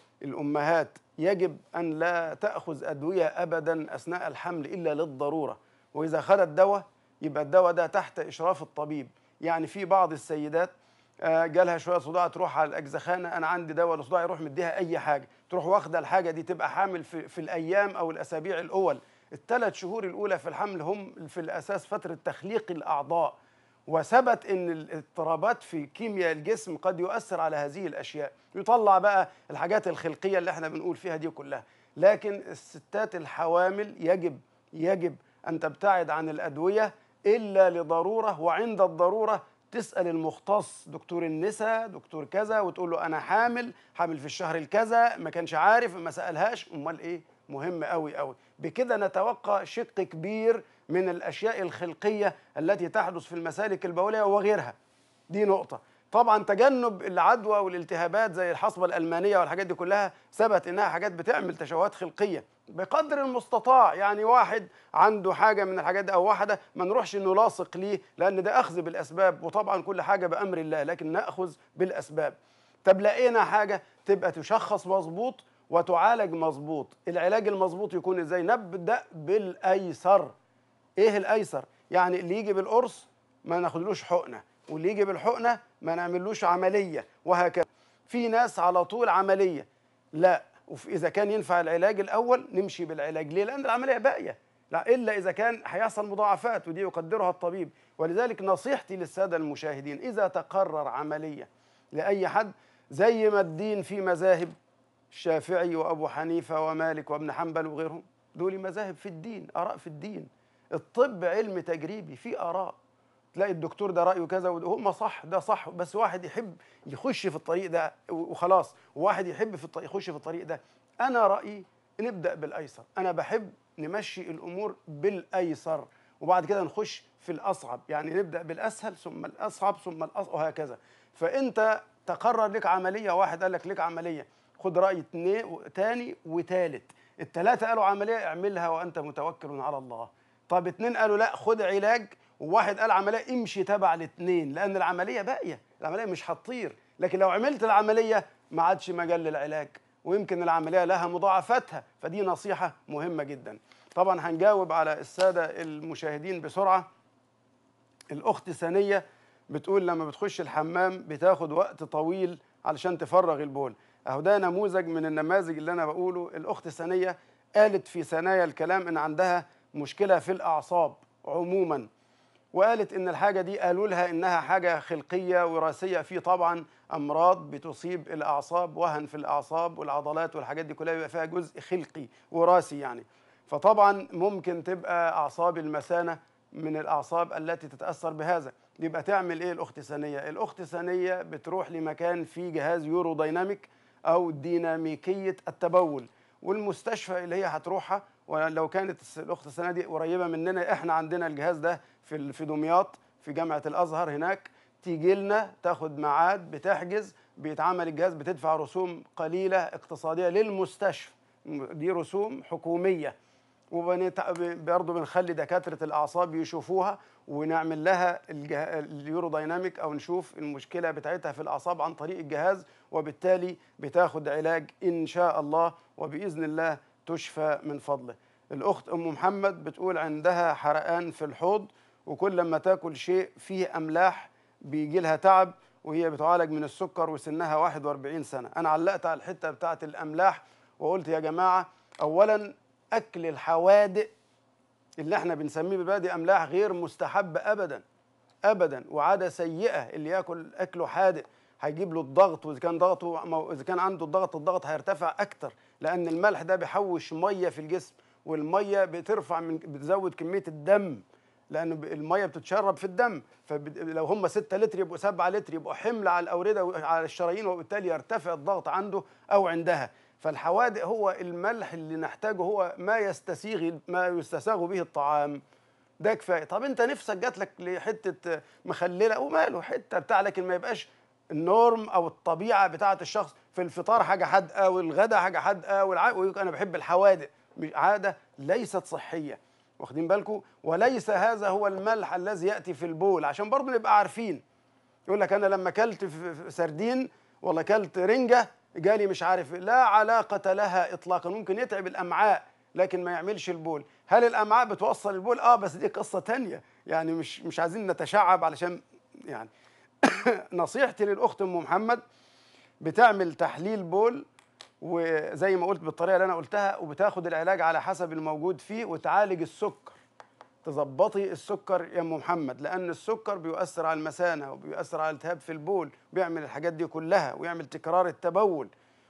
الامهات يجب ان لا تاخذ ادويه ابدا اثناء الحمل الا للضروره واذا خدت دواء يبقى الدواء ده تحت اشراف الطبيب يعني في بعض السيدات جالها شويه صداع تروح على الاجزخانه انا عندي دواء للصداع يروح مديها اي حاجه تروح واخده الحاجه دي تبقى حامل في, في الايام او الاسابيع الاول الثلاث شهور الاولى في الحمل هم في الاساس فتره تخليق الاعضاء وثبت ان الاضطرابات في كيمياء الجسم قد يؤثر على هذه الاشياء يطلع بقى الحاجات الخلقيه اللي احنا بنقول فيها دي كلها لكن الستات الحوامل يجب يجب ان تبتعد عن الادويه الا لضروره وعند الضروره تسال المختص دكتور النساء دكتور كذا وتقول له انا حامل حامل في الشهر الكذا ما كانش عارف ما سالهاش امال ايه مهم قوي قوي بكده نتوقع شق كبير من الاشياء الخلقيه التي تحدث في المسالك البوليه وغيرها دي نقطه طبعا تجنب العدوى والالتهابات زي الحصبه الالمانيه والحاجات دي كلها ثبت انها حاجات بتعمل تشوهات خلقيه بقدر المستطاع يعني واحد عنده حاجه من الحاجات دي او واحده ما نروحش نلاصق ليه لان ده اخذ بالاسباب وطبعا كل حاجه بامر الله لكن ناخذ بالاسباب طب لقينا حاجه تبقى تشخص مظبوط وتعالج مظبوط العلاج المظبوط يكون ازاي نبدا بالايسر ايه الايسر يعني اللي يجي بالقرص ما ناخدلوش حقنه واللي يجي بالحقنه ما نعملوش عمليه وهكذا في ناس على طول عمليه لا واذا كان ينفع العلاج الاول نمشي بالعلاج ليه لان العمليه باقيه لا الا اذا كان هيحصل مضاعفات ودي يقدرها الطبيب ولذلك نصيحتي للساده المشاهدين اذا تقرر عمليه لاي حد زي ما الدين في مذاهب الشافعي وابو حنيفه ومالك وابن حنبل وغيرهم دول مذاهب في الدين اراء في الدين الطب علم تجريبي في اراء تلاقي الدكتور ده رايه كذا وهم صح ده صح بس واحد يحب يخش في الطريق ده وخلاص وواحد يحب في الطريق يخش في الطريق ده انا رايي نبدا بالايسر انا بحب نمشي الامور بالايسر وبعد كده نخش في الاصعب يعني نبدا بالاسهل ثم الاصعب ثم الاصعب وهكذا فانت تقرر لك عمليه واحد قال لك لك عمليه خد راي تاني وتالت الثلاثه قالوا عمليه اعملها وانت متوكل على الله طب اتنين قالوا لا خد علاج وواحد قال عمليه امشي تبع الاثنين لان العمليه باقيه العمليه مش هتطير لكن لو عملت العمليه ما عادش مجال للعلاج ويمكن العمليه لها مضاعفاتها فدي نصيحه مهمه جدا طبعا هنجاوب على الساده المشاهدين بسرعه الاخت ثانيه بتقول لما بتخش الحمام بتاخد وقت طويل علشان تفرغ البول اهو ده نموذج من النماذج اللي انا بقوله الاخت ثانيه قالت في ثنايا الكلام ان عندها مشكله في الاعصاب عموما وقالت ان الحاجه دي قالوا لها انها حاجه خلقيه وراثيه في طبعا امراض بتصيب الاعصاب وهن في الاعصاب والعضلات والحاجات دي كلها بيبقى فيها جزء خلقي وراثي يعني فطبعا ممكن تبقى اعصاب المثانه من الاعصاب التي تتاثر بهذا يبقى تعمل ايه الاخت ثانيه الاخت ثانيه بتروح لمكان فيه جهاز يورو دايناميك او ديناميكيه التبول والمستشفى اللي هي هتروحها ولو كانت الاخت السنه دي قريبه مننا احنا عندنا الجهاز ده في في دمياط في جامعه الازهر هناك تيجي لنا تاخد ميعاد بتحجز بيتعمل الجهاز بتدفع رسوم قليله اقتصاديه للمستشفى دي رسوم حكوميه وبرضه بنخلي دكاتره الاعصاب يشوفوها ونعمل لها الجه... اليورو دايناميك او نشوف المشكله بتاعتها في الاعصاب عن طريق الجهاز وبالتالي بتاخد علاج ان شاء الله وباذن الله تشفى من فضله. الاخت ام محمد بتقول عندها حرقان في الحوض وكل لما تاكل شيء فيه املاح بيجي لها تعب وهي بتعالج من السكر وسنها 41 سنه. انا علقت على الحته بتاعه الاملاح وقلت يا جماعه اولا اكل الحوادق اللي احنا بنسميه بالبلدي املاح غير مستحب ابدا ابدا وعاده سيئه اللي ياكل اكله حادق هيجيب له الضغط واذا كان ضغطه مو- اذا كان عنده الضغط الضغط هيرتفع اكتر لان الملح ده بيحوش ميه في الجسم والميه بترفع من بتزود كميه الدم لان ب- الميه بتتشرب في الدم فلو هم 6 لتر يبقوا 7 لتر يبقوا حمل على الاورده وعلى الشرايين وبالتالي يرتفع الضغط عنده او عندها فالحوادق هو الملح اللي نحتاجه هو ما يستسيغ ما يستساغ به الطعام ده كفايه طب انت نفسك جات لك لحته مخلله وماله حته بتاع لكن ما يبقاش النورم او الطبيعه بتاعه الشخص في الفطار حاجه حادقه والغدا حاجه حادقه والع... ويقول انا بحب الحوادق مش- عاده ليست صحيه واخدين بالكم وليس هذا هو الملح الذي ياتي في البول عشان برضه نبقى عارفين يقول لك انا لما اكلت في- في سردين ولا اكلت رنجه جالي مش عارف إيه. لا علاقه لها اطلاقا ممكن يتعب الامعاء لكن ما يعملش البول هل الامعاء بتوصل البول اه بس دي قصه تانية يعني مش مش عايزين نتشعب علشان يعني نصيحتي للاخت ام محمد بتعمل تحليل بول وزي ما قلت بالطريقه اللي انا قلتها وبتاخد العلاج على حسب الموجود فيه وتعالج السكر تظبطي السكر يا ام محمد لان السكر بيؤثر على المثانه وبيؤثر على الالتهاب في البول بيعمل الحاجات دي كلها ويعمل تكرار التبول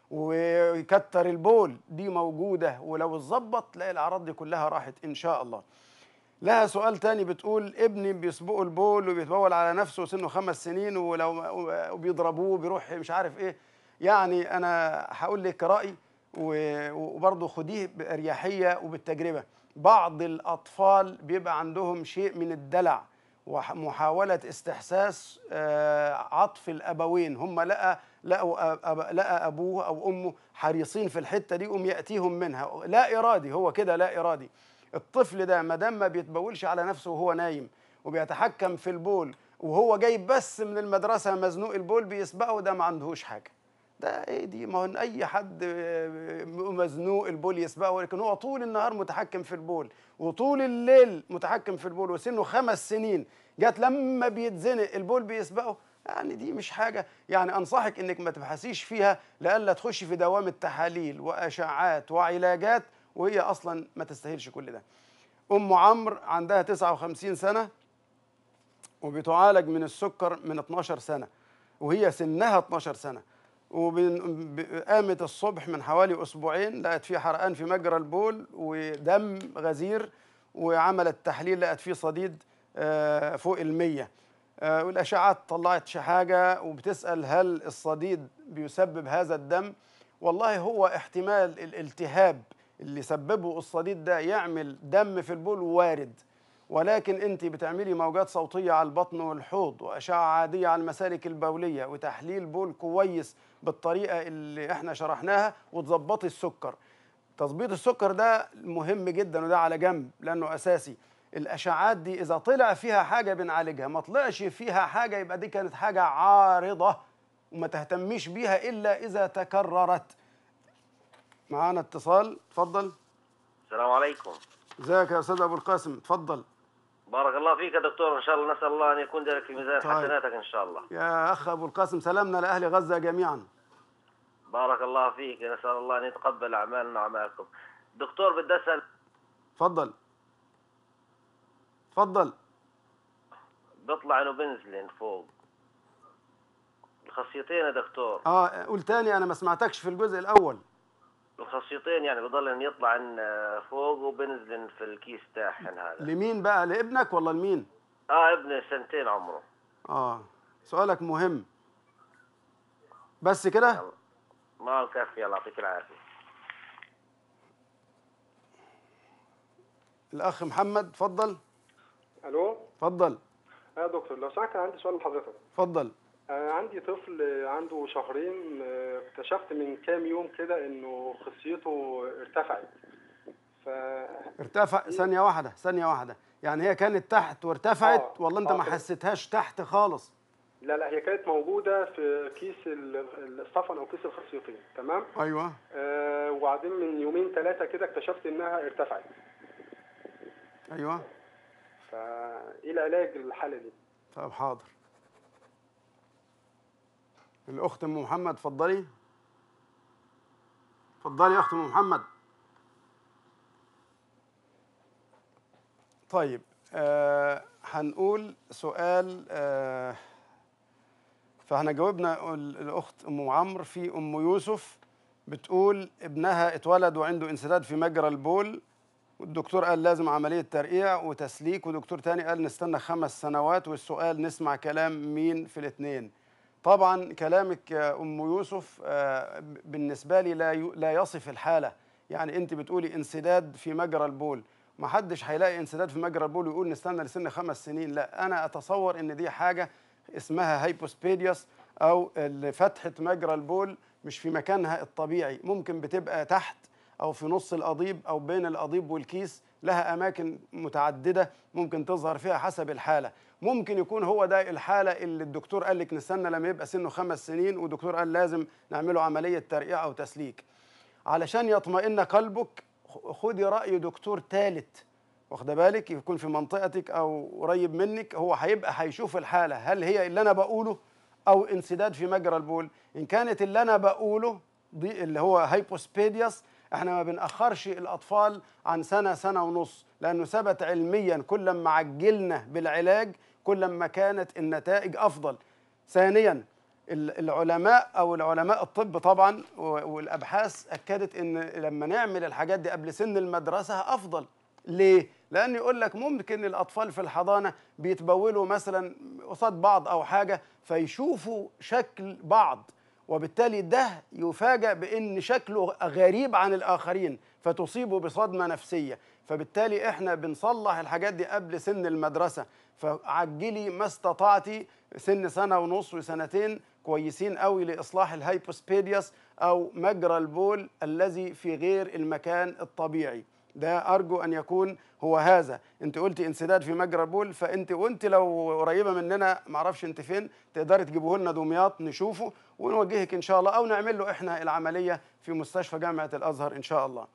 ويكتر البول دي موجوده ولو اتظبط تلاقي الاعراض دي كلها راحت ان شاء الله لها سؤال تاني بتقول ابني بيسبقوا البول وبيتبول على نفسه سنه خمس سنين ولو وبيضربوه بيروح مش عارف ايه يعني انا هقول لك رايي و- وبرضه خديه باريحيه وبالتجربه بعض الاطفال بيبقى عندهم شيء من الدلع ومحاوله استحساس آه، عطف الابوين هم لقى لقوا أب- أب- لقى ابوه او امه حريصين في الحته دي قوم ياتيهم منها لا ارادي هو كده لا ارادي الطفل ده ما دام ما بيتبولش على نفسه وهو نايم وبيتحكم في البول وهو جاي بس من المدرسه مزنوق البول بيسبقه ده ما عندهوش حاجه ده ايه دي ما هو إن اي حد آه، مزنوق البول يسبقه لكن هو طول النهار متحكم في البول وطول الليل متحكم في البول وسنه خمس سنين جت لما بيتزنق البول بيسبقه يعني دي مش حاجة يعني أنصحك إنك ما تبحثيش فيها لألا تخشي في دوامة تحاليل وأشعات وعلاجات وهي أصلا ما تستاهلش كل ده أم عمرو عندها 59 سنة وبتعالج من السكر من 12 سنة وهي سنها 12 سنة وقامت الصبح من حوالي أسبوعين لقت فيه حرقان في مجرى البول ودم غزير وعملت تحليل لقت فيه صديد آه، فوق المية آه، والأشعات طلعت حاجة وبتسأل هل الصديد بيسبب هذا الدم والله هو احتمال الالتهاب اللي سببه الصديد ده يعمل دم في البول وارد ولكن انت بتعملي موجات صوتيه على البطن والحوض واشعه عاديه على المسالك البوليه وتحليل بول كويس بالطريقه اللي احنا شرحناها وتظبطي السكر تظبيط السكر ده مهم جدا وده على جنب لانه اساسي الاشعات دي اذا طلع فيها حاجه بنعالجها ما طلعش فيها حاجه يبقى دي كانت حاجه عارضه وما تهتميش بيها الا اذا تكررت معانا اتصال اتفضل السلام عليكم ازيك يا استاذ ابو القاسم اتفضل بارك الله فيك يا دكتور ان شاء الله نسال الله ان يكون ذلك في ميزان طيب. حسناتك ان شاء الله يا اخ ابو القاسم سلامنا لاهل غزه جميعا بارك الله فيك نسال الله ان يتقبل اعمالنا واعمالكم دكتور بدي اسال اتفضل اتفضل بيطلع انه بنزلين فوق الخصيتين يا دكتور اه قول تاني انا ما سمعتكش في الجزء الاول الخصيتين يعني بضل ان يطلع إن فوق وبنزلن في الكيس تاعهن هذا لمين بقى لابنك ولا لمين اه ابني سنتين عمره اه سؤالك مهم بس كده ما كافي الله يعطيك العافيه الاخ محمد اتفضل الو اتفضل يا دكتور لو سمحت كان عندي سؤال لحضرتك اتفضل آه، عندي طفل عنده شهرين آه، اكتشفت من كام يوم كده انه خصيته ارتفعت ف ارتفع ثانية واحدة ثانية واحدة يعني هي كانت تحت وارتفعت آه، ولا انت آه، ما كده. حسيتهاش تحت خالص لا لا هي كانت موجوده في كيس ال- الصفن او كيس الخصيتين تمام ايوه آه وبعدين من يومين ثلاثه كده اكتشفت انها ارتفعت ايوه فايه العلاج للحاله دي طب حاضر الاخت ام محمد اتفضلي اتفضلي يا اخت ام محمد طيب آه هنقول سؤال آه فاحنا جاوبنا ال- الاخت ام عمرو في ام يوسف بتقول ابنها اتولد وعنده انسداد في مجرى البول والدكتور قال لازم عملية ترقيع وتسليك ودكتور تاني قال نستنى خمس سنوات والسؤال نسمع كلام مين في الاثنين طبعا كلامك يا أم يوسف آه، بالنسبة لي لا ي- لا يصف الحالة يعني أنت بتقولي انسداد في مجرى البول ما حدش هيلاقي انسداد في مجرى البول ويقول نستنى لسن خمس سنين لا أنا أتصور إن دي حاجة اسمها هايبوسبيديوس أو ال- فتحة مجرى البول مش في مكانها الطبيعي ممكن بتبقى تحت او في نص القضيب او بين القضيب والكيس لها اماكن متعدده ممكن تظهر فيها حسب الحاله ممكن يكون هو ده الحاله اللي الدكتور قال لك نستنى لما يبقى سنه خمس سنين والدكتور قال لازم نعمله عمليه ترقيع او تسليك علشان يطمئن قلبك خ- خدي راي دكتور ثالث واخده بالك يكون في منطقتك او قريب منك هو هيبقى هيشوف الحاله هل هي اللي انا بقوله او انسداد في مجرى البول ان كانت اللي انا بقوله دي اللي هو هايبوسبيديوس احنا ما بنأخرش الاطفال عن سنه سنه ونص لانه ثبت علميا كل ما عجلنا بالعلاج كل ما كانت النتائج افضل ثانيا ال- العلماء او العلماء الطب طبعا و- والابحاث اكدت ان لما نعمل الحاجات دي قبل سن المدرسه افضل ليه لان يقول لك ممكن الاطفال في الحضانه بيتبولوا مثلا قصاد بعض او حاجه فيشوفوا شكل بعض وبالتالي ده يفاجأ بأن شكله غريب عن الآخرين فتصيبه بصدمة نفسية فبالتالي احنا بنصلح الحاجات دي قبل سن المدرسة فعجلي ما استطعتي سن سنة ونص وسنتين كويسين قوي لإصلاح الهايبوسبيديوس أو مجرى البول الذي في غير المكان الطبيعي ده أرجو أن يكون هو هذا أنت قلتي انسداد في مجرى البول فأنت وأنت لو قريبة مننا معرفش أنت فين تقدري تجيبوه لنا دمياط نشوفه ونوجهك إن شاء الله أو نعمل له إحنا العملية في مستشفى جامعة الأزهر إن شاء الله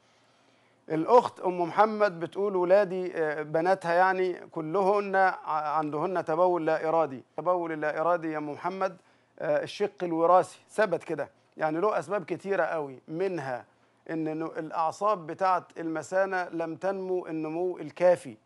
الأخت أم محمد بتقول ولادي آه، بناتها يعني كلهن ع- عندهن تبول لا إرادي تبول اللا إرادي يا أم محمد آه، الشق الوراثي ثبت كده يعني له أسباب كتيرة قوي منها إن إنه الأعصاب بتاعة المثانة لم تنمو النمو الكافي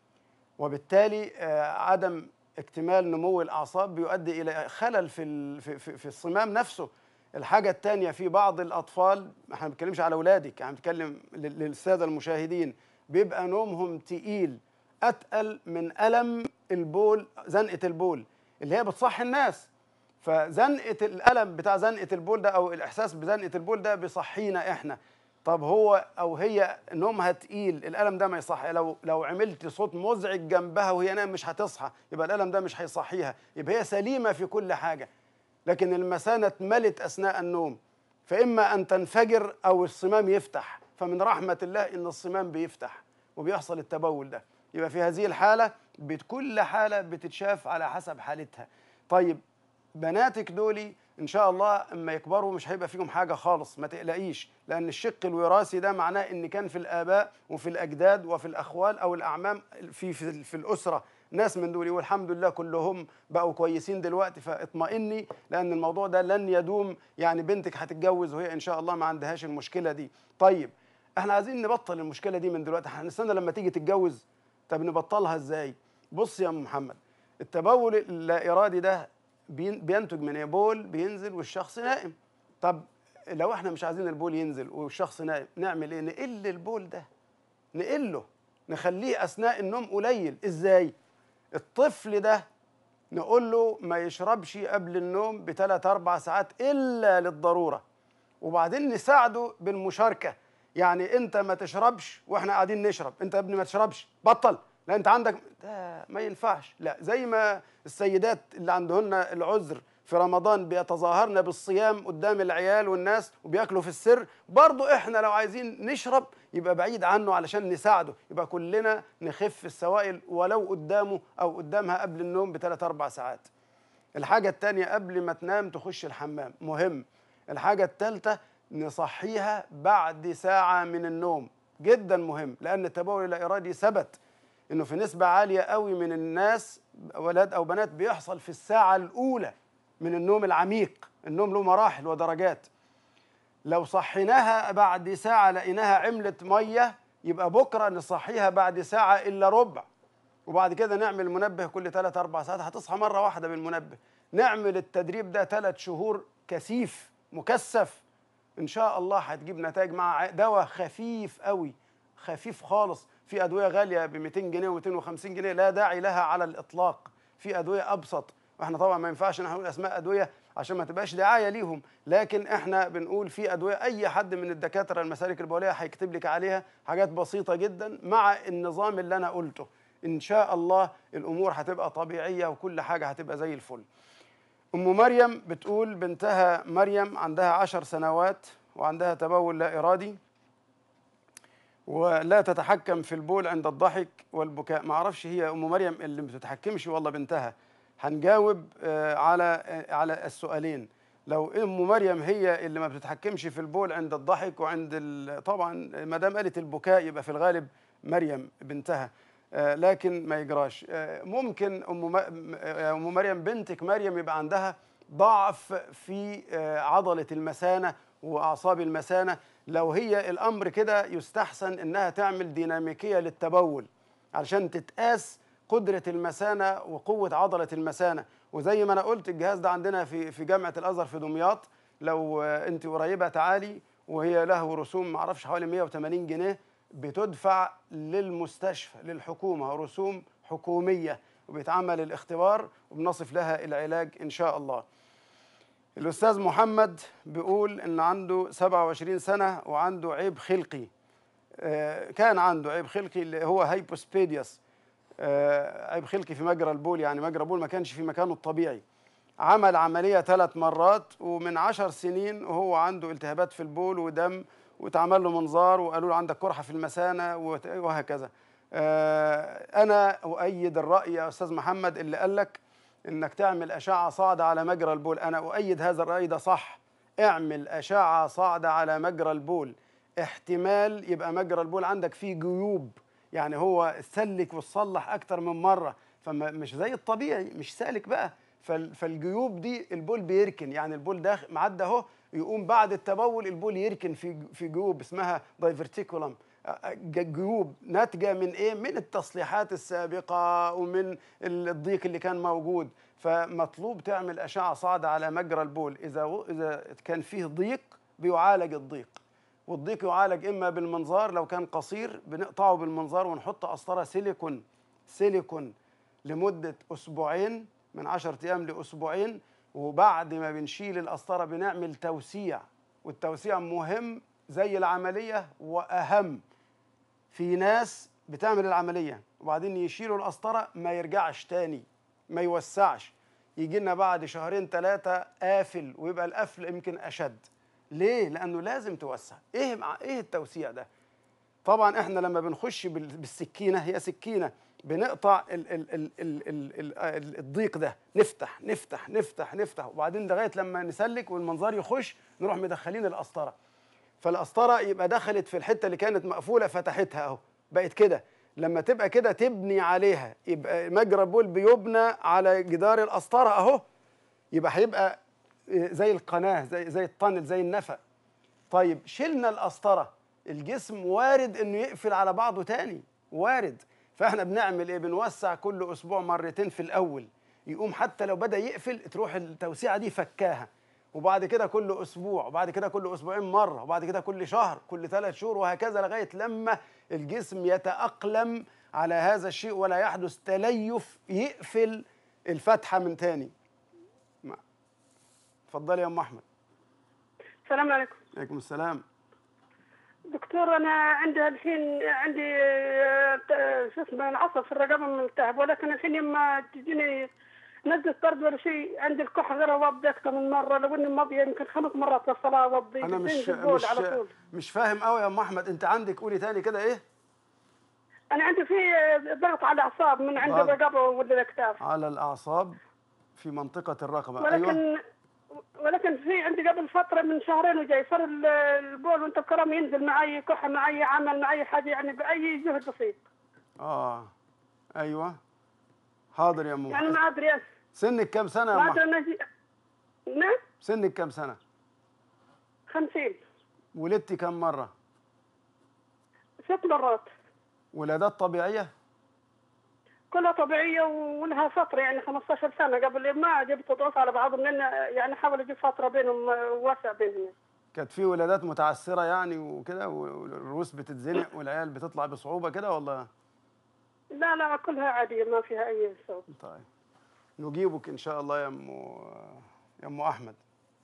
وبالتالي آه، عدم اكتمال نمو الاعصاب بيؤدي الى خلل في ال- في في, في الصمام نفسه الحاجه الثانيه في بعض الاطفال احنا ما بنتكلمش على اولادك احنا بنتكلم لل- للساده المشاهدين بيبقى نومهم تقيل اتقل من الم البول زنقه البول اللي هي بتصحي الناس فزنقه الالم بتاع زنقه البول ده او الاحساس بزنقه البول ده بيصحينا احنا طب هو او هي نومها تقيل الالم ده ما يصحي لو لو عملت صوت مزعج جنبها وهي نايمه مش هتصحى يبقى الالم ده مش هيصحيها يبقى هي سليمه في كل حاجه لكن المثانه اتملت اثناء النوم فاما ان تنفجر او الصمام يفتح فمن رحمه الله ان الصمام بيفتح وبيحصل التبول ده يبقى في هذه الحاله بت- كل حاله بتتشاف على حسب حالتها طيب بناتك دولي ان شاء الله اما يكبروا مش هيبقى فيهم حاجه خالص ما تقلقيش لان الشق الوراثي ده معناه ان كان في الاباء وفي الاجداد وفي الاخوال او الاعمام في في, في الاسره ناس من دول والحمد لله كلهم بقوا كويسين دلوقتي فاطمئني لان الموضوع ده لن يدوم يعني بنتك هتتجوز وهي ان شاء الله ما عندهاش المشكله دي طيب احنا عايزين نبطل المشكله دي من دلوقتي هنستنى لما تيجي تتجوز طب نبطلها ازاي بص يا ام محمد التبول اللا ارادي ده بين- بينتج من إيه؟ بول بينزل والشخص نائم طب لو احنا مش عايزين البول ينزل والشخص نائم نعمل ايه نقل البول ده نقله نخليه اثناء النوم قليل ازاي الطفل ده نقول له ما يشربش قبل النوم بثلاث اربع ساعات الا للضروره وبعدين نساعده بالمشاركه يعني انت ما تشربش واحنا قاعدين نشرب انت يا ابني ما تشربش بطل لا انت عندك ده ما ينفعش لا زي ما السيدات اللي عندهن العذر في رمضان بيتظاهرن بالصيام قدام العيال والناس وبياكلوا في السر برضو احنا لو عايزين نشرب يبقى بعيد عنه علشان نساعده يبقى كلنا نخف السوائل ولو قدامه او قدامها قبل النوم بثلاث اربع ساعات الحاجة التانية قبل ما تنام تخش الحمام مهم الحاجة التالتة نصحيها بعد ساعة من النوم جدا مهم لأن التبول اللا إرادي ثبت إنه في نسبة عالية قوي من الناس ولاد أو بنات بيحصل في الساعة الأولى من النوم العميق النوم له مراحل ودرجات لو صحيناها بعد ساعة لقيناها عملت مية يبقى بكرة نصحيها بعد ساعة إلا ربع وبعد كده نعمل منبه كل ثلاث أربع ساعات هتصحى مرة واحدة بالمنبه نعمل التدريب ده ثلاث شهور كثيف مكثف إن شاء الله هتجيب نتائج مع دواء خفيف قوي خفيف خالص في أدوية غالية ب 200 جنيه و250 جنيه لا داعي لها على الإطلاق في أدوية أبسط واحنا طبعا ما ينفعش نقول أسماء أدوية عشان ما تبقاش دعاية ليهم لكن احنا بنقول في أدوية أي حد من الدكاترة المسالك البولية هيكتب لك عليها حاجات بسيطة جدا مع النظام اللي أنا قلته إن شاء الله الأمور هتبقى طبيعية وكل حاجة هتبقى زي الفل أم مريم بتقول بنتها مريم عندها عشر سنوات وعندها تبول لا إرادي ولا تتحكم في البول عند الضحك والبكاء ما اعرفش هي ام مريم اللي ما بتتحكمش والله بنتها هنجاوب آه، على آه، على السؤالين لو ام مريم هي اللي ما بتتحكمش في البول عند الضحك وعند ال- طبعا ما دام قالت البكاء يبقى في الغالب مريم بنتها آه، لكن ما يجراش آه، ممكن ام م- آه، ام مريم بنتك مريم يبقى عندها ضعف في آه، عضله المثانه واعصاب المثانه لو هي الامر كده يستحسن انها تعمل ديناميكيه للتبول علشان تتقاس قدره المثانه وقوه عضله المثانه وزي ما انا قلت الجهاز ده عندنا في في جامعه الازهر في دمياط لو آه، انت قريبه تعالي وهي له رسوم معرفش حوالي 180 جنيه بتدفع للمستشفى للحكومه رسوم حكوميه وبيتعمل الاختبار وبنصف لها العلاج ان شاء الله الأستاذ محمد بيقول إن عنده 27 سنة وعنده عيب خلقي آه، كان عنده عيب خلقي اللي هو هايبوسبيديوس آه، عيب خلقي في مجرى البول يعني مجرى البول ما كانش في مكانه الطبيعي عمل عملية ثلاث مرات ومن عشر سنين وهو عنده التهابات في البول ودم واتعمل له منظار وقالوا له عندك قرحة في المثانة وت- وهكذا آه، أنا أؤيد الرأي يا أستاذ محمد اللي قال لك انك تعمل اشعه صاعده على مجرى البول انا اؤيد هذا الراي ده صح اعمل اشعه صاعده على مجرى البول احتمال يبقى مجرى البول عندك فيه جيوب يعني هو سلك وتصلح اكتر من مره فمش زي الطبيعي مش سالك بقى فال- فالجيوب دي البول بيركن يعني البول ده معدى اهو يقوم بعد التبول البول يركن في في جيوب اسمها دايفرتيكولم ج- جيوب ناتجه من ايه؟ من التصليحات السابقه ومن الضيق اللي كان موجود فمطلوب تعمل اشعه صاعده على مجرى البول اذا و- اذا كان فيه ضيق بيعالج الضيق والضيق يعالج اما بالمنظار لو كان قصير بنقطعه بالمنظار ونحط قسطره سيليكون سيليكون لمده اسبوعين من 10 ايام لاسبوعين وبعد ما بنشيل القسطره بنعمل توسيع والتوسيع مهم زي العمليه واهم في ناس بتعمل العمليه وبعدين يشيلوا القسطره ما يرجعش تاني ما يوسعش يجي لنا بعد شهرين ثلاثه قافل ويبقى القفل يمكن اشد ليه لانه لازم توسع ايه مع ايه التوسيع ده طبعا احنا لما بنخش بال- بالسكينه هي سكينه بنقطع ال ال ال ال ال ال ال الضيق ده نفتح نفتح نفتح نفتح وبعدين لغايه لما نسلك والمنظار يخش نروح مدخلين القسطره فالقسطره يبقى دخلت في الحته اللي كانت مقفوله فتحتها اهو بقت كده لما تبقى كده تبني عليها يبقى مجرى البول بيبنى على جدار القسطره اهو يبقى هيبقى زي القناه زي زي الطنل زي النفق طيب شلنا القسطره الجسم وارد انه يقفل على بعضه تاني وارد فاحنا بنعمل ايه بنوسع كل اسبوع مرتين في الاول يقوم حتى لو بدا يقفل تروح التوسيعه دي فكاها وبعد كده كل اسبوع وبعد كده كل اسبوعين مره وبعد كده كل شهر كل ثلاث شهور وهكذا لغايه لما الجسم يتاقلم على هذا الشيء ولا يحدث تليف يقفل الفتحه من تاني ما- اتفضلي يا ام احمد السلام عليكم عليكم السلام دكتور انا عندي الحين عندي آه، ت- شو اسمه العصب في الرقبه من التعب ولكن الحين لما تجيني نزلة برد ولا شيء عندي الكحة غير اوضي اكثر من مرة لو اني ماضية يمكن خمس مرات في الصلاة اوضي انا مش بتنزل بول مش على طول مش فاهم قوي يا ام احمد انت عندك قولي تاني كده ايه انا عندي في آه، ضغط على الاعصاب من عند ضغط. الرقبة ولا الاكتاف على الاعصاب في منطقه الرقبه ولكن ايوه ولكن في عندي قبل فترة من شهرين وجاي صار ال- البول وانت بكرم ينزل معي كحة معي عمل معي حاجة يعني بأي جهد بسيط اه ايوه حاضر يا ام يعني محمد ما ادري ايش سنك كام سنه يا ام ما ادري احمد انا جي- نعم سنك كام سنه 50 ولدتي كام مره ست مرات ولادات طبيعيه كلها طبيعية ولها فترة يعني 15 سنة قبل ما جبت ضغط على بعضهم لأن يعني حاول أجيب فترة بينهم واسع بينهم كانت في ولادات متعسره يعني وكده والروس بتتزنق والعيال بتطلع بصعوبه كده ولا لا لا كلها عادية ما فيها أي صوت طيب نجيبك ان شاء الله يا ام يا ام احمد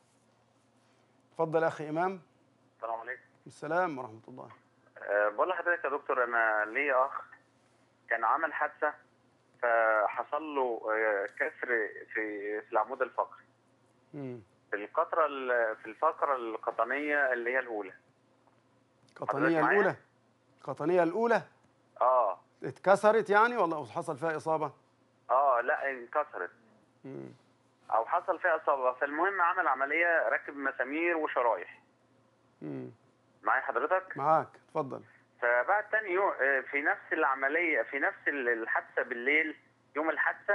اتفضل يا اخي امام السلام عليكم السلام ورحمه الله أه بقول لحضرتك يا دكتور انا ليا اخ كان عمل حادثه فحصل له آه، كسر في في العمود الفقري مم. في القطره ال- في الفقره القطنيه اللي هي الاولى قطنيه معايا؟ الاولى قطنيه الاولى اه اتكسرت يعني ولا حصل فيها اصابه اه لا انكسرت مم. او حصل فيها اصابه فالمهم عمل عمليه ركب مسامير وشرايح مم. معايا حضرتك معاك اتفضل فبعد تاني يوم آه، في نفس العملية في نفس ال- الحادثة بالليل يوم الحادثة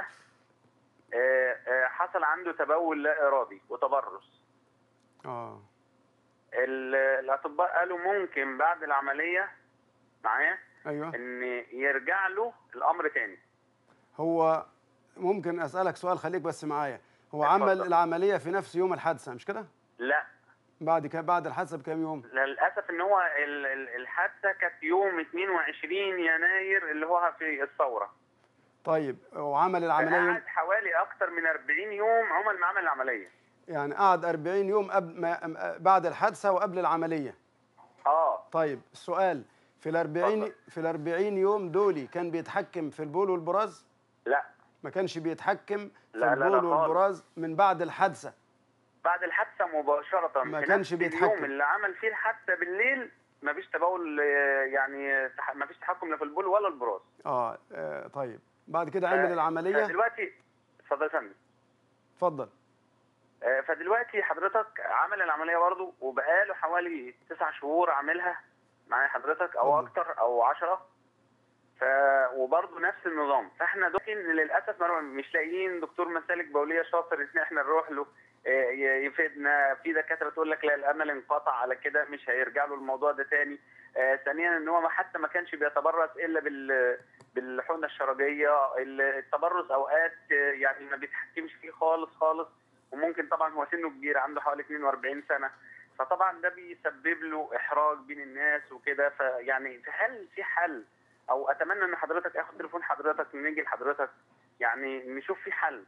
آه، آه، حصل عنده تبول لا إرادي وتبرص اه ال- الأطباء قالوا ممكن بعد العملية معايا ايوه إن يرجع له الأمر تاني هو ممكن اسالك سؤال خليك بس معايا هو عمل العمليه في نفس يوم الحادثه مش كده لا بعد كده بعد الحادثه بكام يوم للأسف إن هو ال- ال- الحادثة كانت يوم 22 يناير اللي هو في الثورة طيب وعمل العمليه يوم قعد حوالي أكتر من 40 يوم عمل ما عمل العملية يعني قعد 40 يوم قبل ما بعد الحادثه وقبل العمليه اه طيب السؤال في ال 40 في ال 40 يوم دولي كان بيتحكم في البول والبراز لا ما كانش بيتحكم في لا، لا، لا البول خالص. والبراز من بعد الحادثه بعد الحادثه مباشره ما في كانش نفس بيتحكم. اليوم اللي عمل فيه الحادثه بالليل ما فيش تبول آه، يعني تح- ما فيش تحكم لا في البول ولا البراز اه, آه طيب بعد كده عمل العمليه فدلوقتي اتفضل يا فندم اتفضل آه، فدلوقتي حضرتك عمل العمليه برضه وبقاله حوالي تسع شهور عاملها معايا حضرتك او اكتر او عشرة ف وبرضه نفس النظام فاحنا دكتور للاسف ما- مش لاقيين دكتور مسالك بوليه شاطر ان احنا نروح له آه، ي- يفيدنا في دكاتره تقول لك لا الامل انقطع على كده مش هيرجع له الموضوع ده تاني آه، ثانيا ان هو ما- حتى ما كانش بيتبرز الا بال بالحقنه الشرجيه التبرز اوقات آه، يعني ما بيتحكمش فيه خالص خالص وممكن طبعا هو سنه كبير عنده حوالي 42 سنه فطبعا ده بيسبب له احراج بين الناس وكده فيعني هل في حل او اتمنى ان حضرتك اخد تليفون حضرتك نيجي لحضرتك يعني نشوف في حل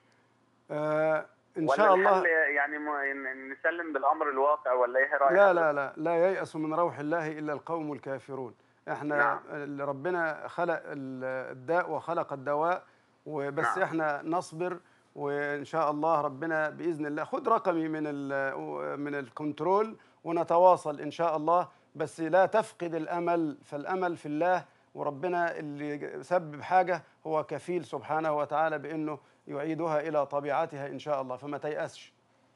آه ان ولا شاء الله الحل يعني م- ن- نسلم بالامر الواقع ولا ايه رايك لا لا لا لا ييأس من روح الله إلا القوم الكافرون احنا نعم. اللي ربنا خلق ال- الداء وخلق الدواء وبس نعم. احنا نصبر وان شاء الله ربنا باذن الله خد رقمي من ال من الكنترول ونتواصل ان شاء الله بس لا تفقد الامل فالامل في الله وربنا اللي سبب حاجه هو كفيل سبحانه وتعالى بانه يعيدها الى طبيعتها ان شاء الله فما تيأسش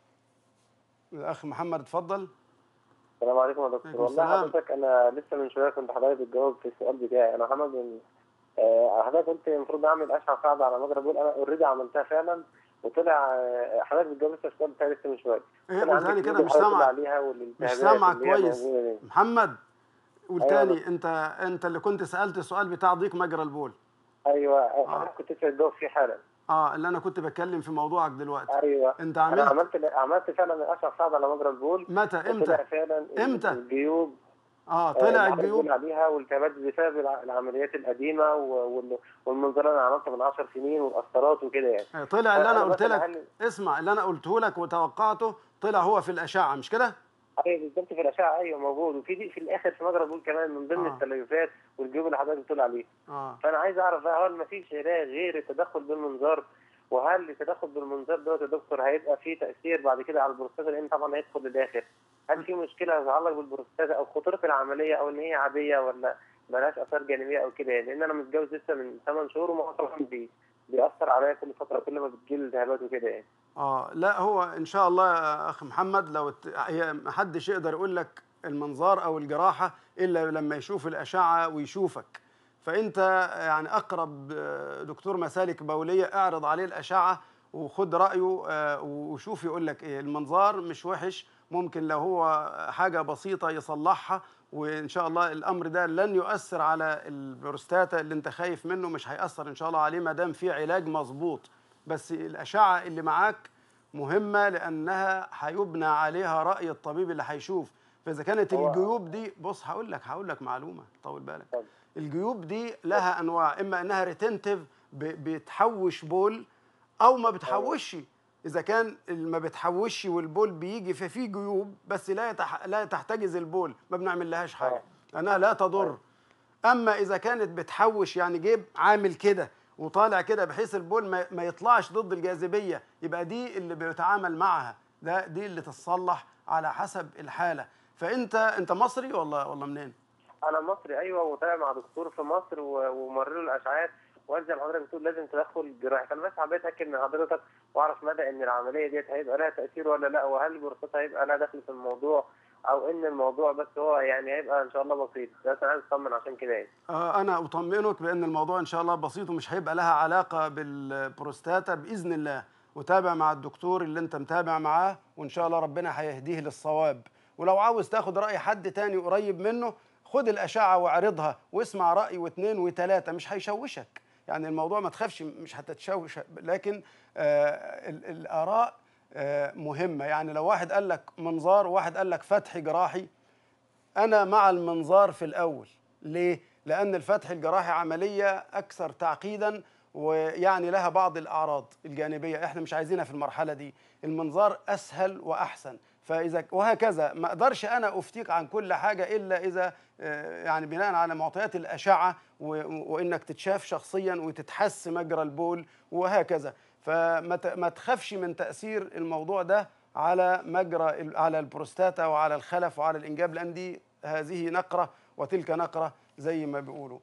الاخ محمد اتفضل السلام عليكم يا دكتور عليكم والله السلام. حضرتك انا لسه من شويه كنت حضرتك بتجاوب في السؤال بتاعي انا محمد من آه، حضرتك قلت المفروض اعمل اشعه صعبه على مجرى بول انا اوريدي عملتها فعلا وطلع آه، حضرتك بتجاوب لسه السؤال بتاعي لسه من شويه ايه طلع قول عندي تاني كده كمية مش الحاجات اللي سامعك عليها مش والالتهابات سامعك اللي هي كويس موجودة دي. محمد والتاني انت انت اللي كنت سالت السؤال بتاع ضيق مجرى البول ايوه انا كنت لسه الجو فيه حالا اه اللي انا كنت بتكلم في موضوعك دلوقتي ايوه انت انا عملت عملت عملت فعلا الاشعه صعب على مجرى البول متى وطلع امتى فعلا امتى؟ الجيوب اه آه، طلع اللي حضرتك الجيوب بتقول عليها والتهابات بسبب الع- العمليات القديمه و- وال- والمنظار اللي انا عملته من 10 سنين والقسطرات وكده يعني آه، طلع اللي انا فأنا قلت بسأل لك هل- اسمع اللي انا قلته لك وتوقعته طلع هو في الاشعه مش كده ايوه بالظبط في الاشعه ايوه موجود وفي دي في الاخر في مجرى البول كمان من ضمن آه. التليفات والجيوب اللي حضرتك بتقول عليه اه فانا عايز اعرف بقى هل مفيش علاج غير التدخل بالمنظار وهل التدخل بالمنظار دوت يا دكتور هيبقى فيه تاثير بعد كده على البروستاتا لان طبعا هيدخل للاخر هل في مشكله تتعلق بالبروستاتا او خطوره العمليه او ان هي عاديه ولا ملهاش اثار جانبيه او كده يعني لان انا متجوز لسه من 8 شهور وما طبعا بي بيأثر عليا كل فتره كل ما بتجيلي التهابات وكده يعني اه لا هو ان شاء الله يا اخ محمد لو ت... هي محدش يقدر يقول لك المنظار او الجراحه الا لما يشوف الاشعه ويشوفك فانت يعني اقرب آه، دكتور مسالك بوليه اعرض عليه الاشعه وخد رايه آه، وشوف يقول لك ايه المنظار مش وحش ممكن لو هو حاجه بسيطه يصلحها وان شاء الله الامر ده لن يؤثر على البروستاتا اللي انت خايف منه مش هيأثر ان شاء الله عليه ما دام في علاج مظبوط بس الاشعه اللي معاك مهمه لانها هيبنى عليها راي الطبيب اللي هيشوف فاذا كانت هو- الجيوب دي بص هقول لك هقول لك معلومه طول بالك الجيوب دي لها انواع اما انها ريتنتيف بتحوش بول او ما بتحوش اذا كان ال- ما بتحوش والبول بيجي ففي جيوب بس لا يتح... لا تحتجز البول ما بنعمل لهاش حاجه لانها لا تضر اما اذا كانت بتحوش يعني جيب عامل كده وطالع كده بحيث البول ما, ما يطلعش ضد الجاذبيه يبقى دي اللي بيتعامل معها ده دي اللي تتصلح على حسب الحاله فانت انت مصري ولا ولا منين انا مصري ايوه وطالع مع دكتور في مصر و- ومر له الاشعاعات وارجع لحضرتك بتقول لازم تدخل جراحي فانا بس حبيت اتاكد من حضرتك واعرف مدى ان العمليه ديت هيبقى لها تاثير ولا لا وهل البروستاتا هيبقى لها دخل في الموضوع او ان الموضوع بس هو يعني هيبقى ان شاء الله بسيط بس انا عايز اطمن عشان كده يعني آه، أنا أطمئنك بأن الموضوع إن شاء الله بسيط ومش هيبقى لها علاقة بالبروستاتا بإذن الله وتابع مع الدكتور اللي أنت متابع معاه وإن شاء الله ربنا هيهديه للصواب ولو عاوز تاخد رأي حد تاني قريب منه خد الأشعة واعرضها واسمع رأي واثنين وثلاثة مش هيشوشك يعني الموضوع ما تخافش مش هتتشوش لكن آه ال- الآراء آه مهمة يعني لو واحد قال لك منظار وواحد قال لك فتح جراحي أنا مع المنظار في الأول ليه؟ لأن الفتح الجراحي عملية أكثر تعقيدا ويعني لها بعض الأعراض الجانبية إحنا مش عايزينها في المرحلة دي المنظار أسهل وأحسن فإذا وهكذا ما أقدرش أنا أفتيك عن كل حاجة إلا إذا آه، يعني بناء على معطيات الأشعة و- وإنك تتشاف شخصيا وتتحس مجرى البول وهكذا فما ت- ما تخافش من تأثير الموضوع ده على مجرى ال- على البروستاتا وعلى الخلف وعلى الانجاب لان دي هذه نقره وتلك نقره زي ما بيقولوا.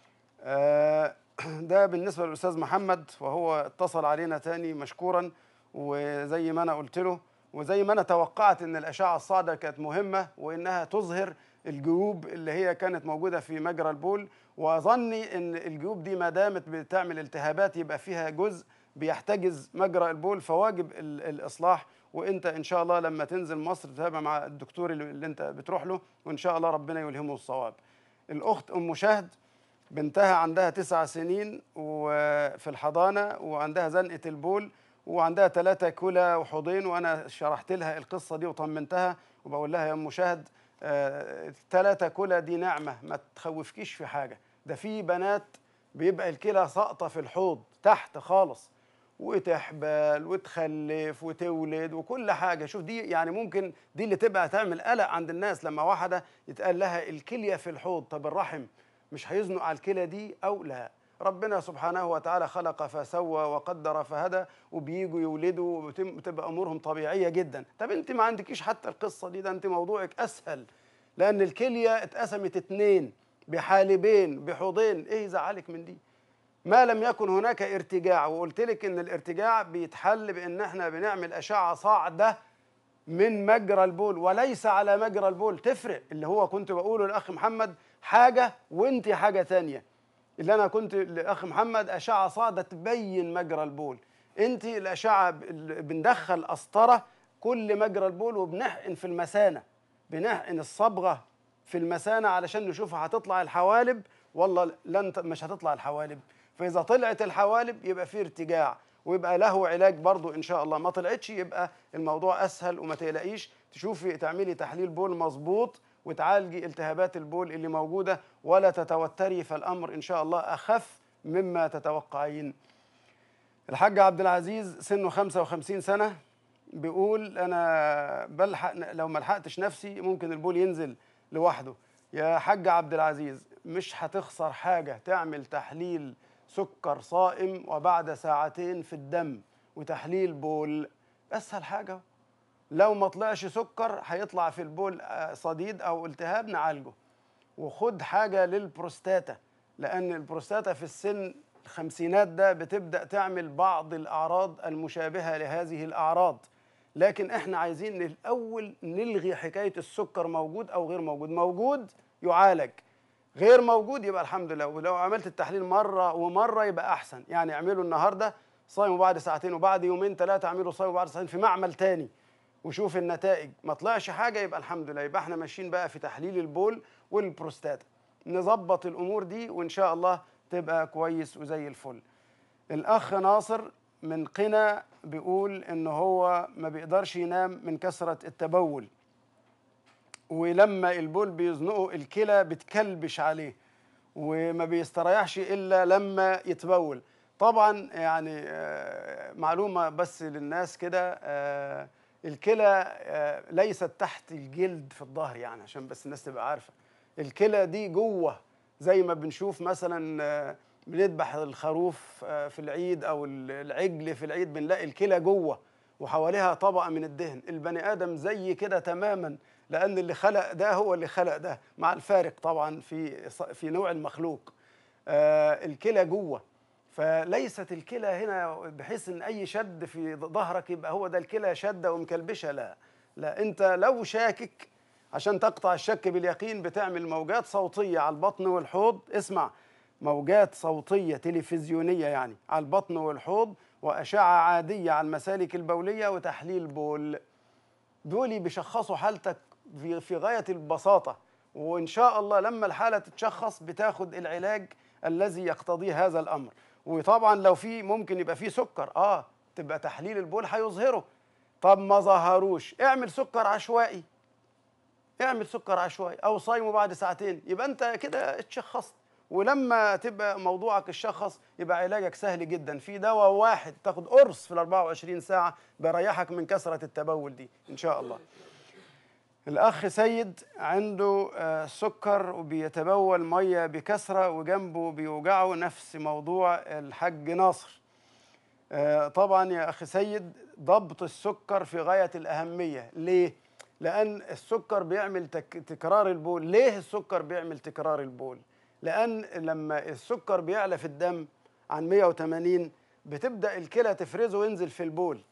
آه، ده بالنسبه للاستاذ محمد وهو اتصل علينا تاني مشكورا وزي ما انا قلت له وزي ما انا توقعت ان الاشعه الصاعده كانت مهمه وانها تظهر الجيوب اللي هي كانت موجوده في مجرى البول واظني ان الجيوب دي ما دامت بتعمل التهابات يبقى فيها جزء بيحتجز مجرى البول فواجب ال- الاصلاح وانت ان شاء الله لما تنزل مصر تتابع مع الدكتور اللي اللي انت بتروح له وان شاء الله ربنا يلهمه الصواب. الاخت ام شهد بنتها عندها تسع سنين وفي الحضانه وعندها زنقه البول وعندها ثلاثة كلى وحوضين وانا شرحت لها القصه دي وطمنتها وبقول لها يا ام شهد ثلاثة كلى دي نعمه ما تخوفكيش في حاجه ده في بنات بيبقى الكلى ساقطه في الحوض تحت خالص وتحبل وتخلف وتولد وكل حاجه شوف دي يعني ممكن دي اللي تبقى تعمل قلق عند الناس لما واحده يتقال لها الكليه في الحوض طب الرحم مش هيزنق على الكلى دي او لا ربنا سبحانه وتعالى خلق فسوى وقدر فهدى وبييجوا يولدوا وتم- وتبقى امورهم طبيعيه جدا طب انت ما عندكيش حتى القصه دي ده انت موضوعك اسهل لان الكليه اتقسمت اتنين بحالبين بحوضين ايه يزعلك من دي ما لم يكن هناك ارتجاع وقلت لك ان الارتجاع بيتحل بان احنا بنعمل اشعه صاعده من مجرى البول وليس على مجرى البول تفرق اللي هو كنت بقوله للاخ محمد حاجه وانت حاجه تانية اللي انا كنت لاخ محمد اشعه صاعده تبين مجرى البول انت الاشعه ب- بندخل قسطره كل مجرى البول وبنحقن في المثانه بنحقن الصبغه في المثانه علشان نشوف هتطلع الحوالب والله لن ت- مش هتطلع الحوالب فاذا طلعت الحوالب يبقى في ارتجاع ويبقى له علاج برضو ان شاء الله ما طلعتش يبقى الموضوع اسهل وما تقلقيش تشوفي تعملي تحليل بول مظبوط وتعالجي التهابات البول اللي موجوده ولا تتوتري فالامر ان شاء الله اخف مما تتوقعين الحاج عبد العزيز سنه 55 سنه بيقول انا بلحق لو ما لحقتش نفسي ممكن البول ينزل لوحده يا حاج عبد العزيز مش هتخسر حاجه تعمل تحليل سكر صائم وبعد ساعتين في الدم وتحليل بول اسهل حاجه لو ما طلعش سكر هيطلع في البول آه، صديد او التهاب نعالجه وخد حاجه للبروستاتا لان البروستاتا في السن الخمسينات ده بتبدا تعمل بعض الاعراض المشابهه لهذه الاعراض لكن احنا عايزين الاول نلغي حكايه السكر موجود او غير موجود موجود يعالج غير موجود يبقى الحمد لله ولو عملت التحليل مره ومره يبقى احسن يعني اعمله النهارده صايم وبعد ساعتين وبعد يومين ثلاثه اعمله صايم وبعد ساعتين في معمل تاني وشوف النتائج ما طلعش حاجه يبقى الحمد لله يبقى احنا ماشيين بقى في تحليل البول والبروستاتا نظبط الامور دي وان شاء الله تبقى كويس وزي الفل الاخ ناصر من قنا بيقول ان هو ما بيقدرش ينام من كثره التبول ولما البول بيزنقه الكلى بتكلبش عليه وما بيستريحش الا لما يتبول طبعا يعني آه، معلومه بس للناس كده آه، الكلى آه، ليست تحت الجلد في الظهر يعني عشان بس الناس تبقى عارفه الكلى دي جوه زي ما بنشوف مثلا آه، بنذبح الخروف آه، في العيد او العجل في العيد بنلاقي الكلى جوه وحواليها طبقه من الدهن البني ادم زي كده تماما لان اللي خلق ده هو اللي خلق ده مع الفارق طبعا في في نوع المخلوق آه، الكلى جوه فليست الكلى هنا بحيث ان اي شد في ظهرك يبقى هو ده الكلى شده ومكلبشه لا لا انت لو شاكك عشان تقطع الشك باليقين بتعمل موجات صوتيه على البطن والحوض اسمع موجات صوتيه تلفزيونيه يعني على البطن والحوض واشعه عاديه على المسالك البوليه وتحليل بول دول بيشخصوا حالتك في, في غايه البساطه وان شاء الله لما الحاله تتشخص بتاخد العلاج الذي يقتضيه هذا الامر وطبعا لو في ممكن يبقى في سكر اه تبقى تحليل البول هيظهره طب ما ظهروش اعمل سكر عشوائي اعمل سكر عشوائي او صايمه بعد ساعتين يبقى انت كده اتشخصت ولما تبقى موضوعك الشخص يبقى علاجك سهل جدا في دواء واحد تاخد قرص في ال 24 ساعه بيريحك من كثره التبول دي ان شاء الله الاخ سيد عنده آه، سكر وبيتبول ميه بكثره وجنبه بيوجعه نفس موضوع الحاج ناصر آه، طبعا يا اخي سيد ضبط السكر في غايه الاهميه ليه لان السكر بيعمل تك تكرار البول ليه السكر بيعمل تكرار البول لان لما السكر بيعلى في الدم عن 180 بتبدا الكلى تفرزه وينزل في البول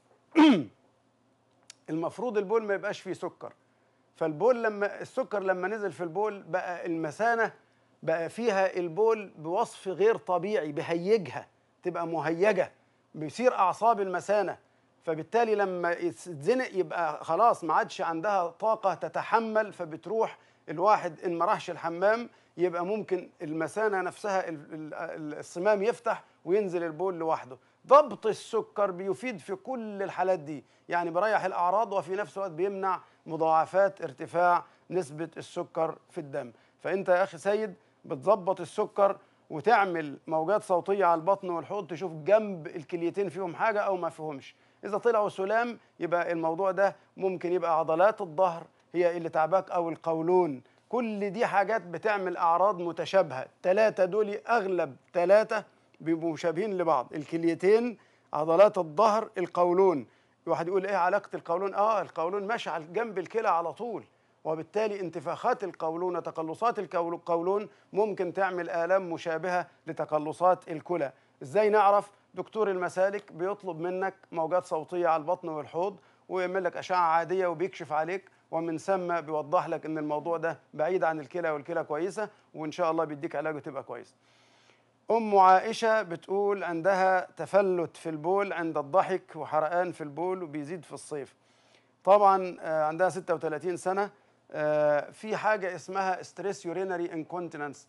المفروض البول ما يبقاش فيه سكر فالبول لما السكر لما نزل في البول بقى المثانه بقى فيها البول بوصف غير طبيعي بهيجها تبقى مهيجه بيصير اعصاب المثانه فبالتالي لما يتزنق يبقى خلاص ما عادش عندها طاقه تتحمل فبتروح الواحد ان ما راحش الحمام يبقى ممكن المثانه نفسها ال- ال- ال- الصمام يفتح وينزل البول لوحده ضبط السكر بيفيد في كل الحالات دي يعني بيريح الاعراض وفي نفس الوقت بيمنع مضاعفات ارتفاع نسبه السكر في الدم فانت يا اخي سيد بتظبط السكر وتعمل موجات صوتيه على البطن والحوض تشوف جنب الكليتين فيهم حاجه او ما فيهمش اذا طلعوا سلام يبقى الموضوع ده ممكن يبقى عضلات الظهر هي اللي تعباك او القولون كل دي حاجات بتعمل اعراض متشابهه ثلاثه دول اغلب ثلاثه بيبقوا مشابهين لبعض الكليتين عضلات الظهر القولون واحد يقول ايه علاقه القولون اه القولون ماشي على جنب الكلى على طول وبالتالي انتفاخات القولون وتقلصات الكول- القولون ممكن تعمل آلام مشابهة لتقلصات الكلى ازاي نعرف دكتور المسالك بيطلب منك موجات صوتية على البطن والحوض ويعمل لك أشعة عادية وبيكشف عليك ومن ثم بيوضح لك ان الموضوع ده بعيد عن الكلى والكلى كويسة وان شاء الله بيديك علاج وتبقى كويس أم عائشة بتقول عندها تفلت في البول عند الضحك وحرقان في البول وبيزيد في الصيف طبعا آه، عندها 36 سنة آه، في حاجه اسمها ستريس يورينري انكونتيننس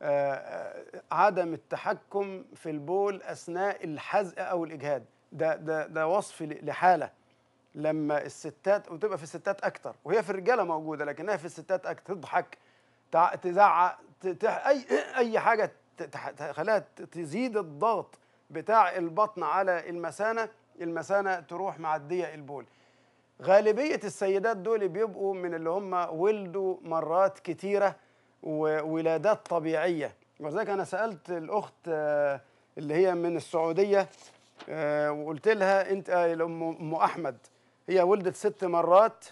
عدم التحكم في البول اثناء الحزق او الاجهاد ده ده ده وصف ل- لحاله لما الستات وتبقى في الستات اكتر وهي في الرجاله موجوده لكنها في الستات اكتر تضحك تع- تزعق ت- ت- اي اي حاجه ت- تح- تخليها ت- تزيد الضغط بتاع البطن على المثانه المثانه تروح معديه البول غالبيه السيدات دول بيبقوا من اللي هم ولدوا مرات كتيره وولادات طبيعيه ولذلك انا سالت الاخت آه، اللي هي من السعوديه آه، وقلت لها انت آه، ام أم احمد هي ولدت ست مرات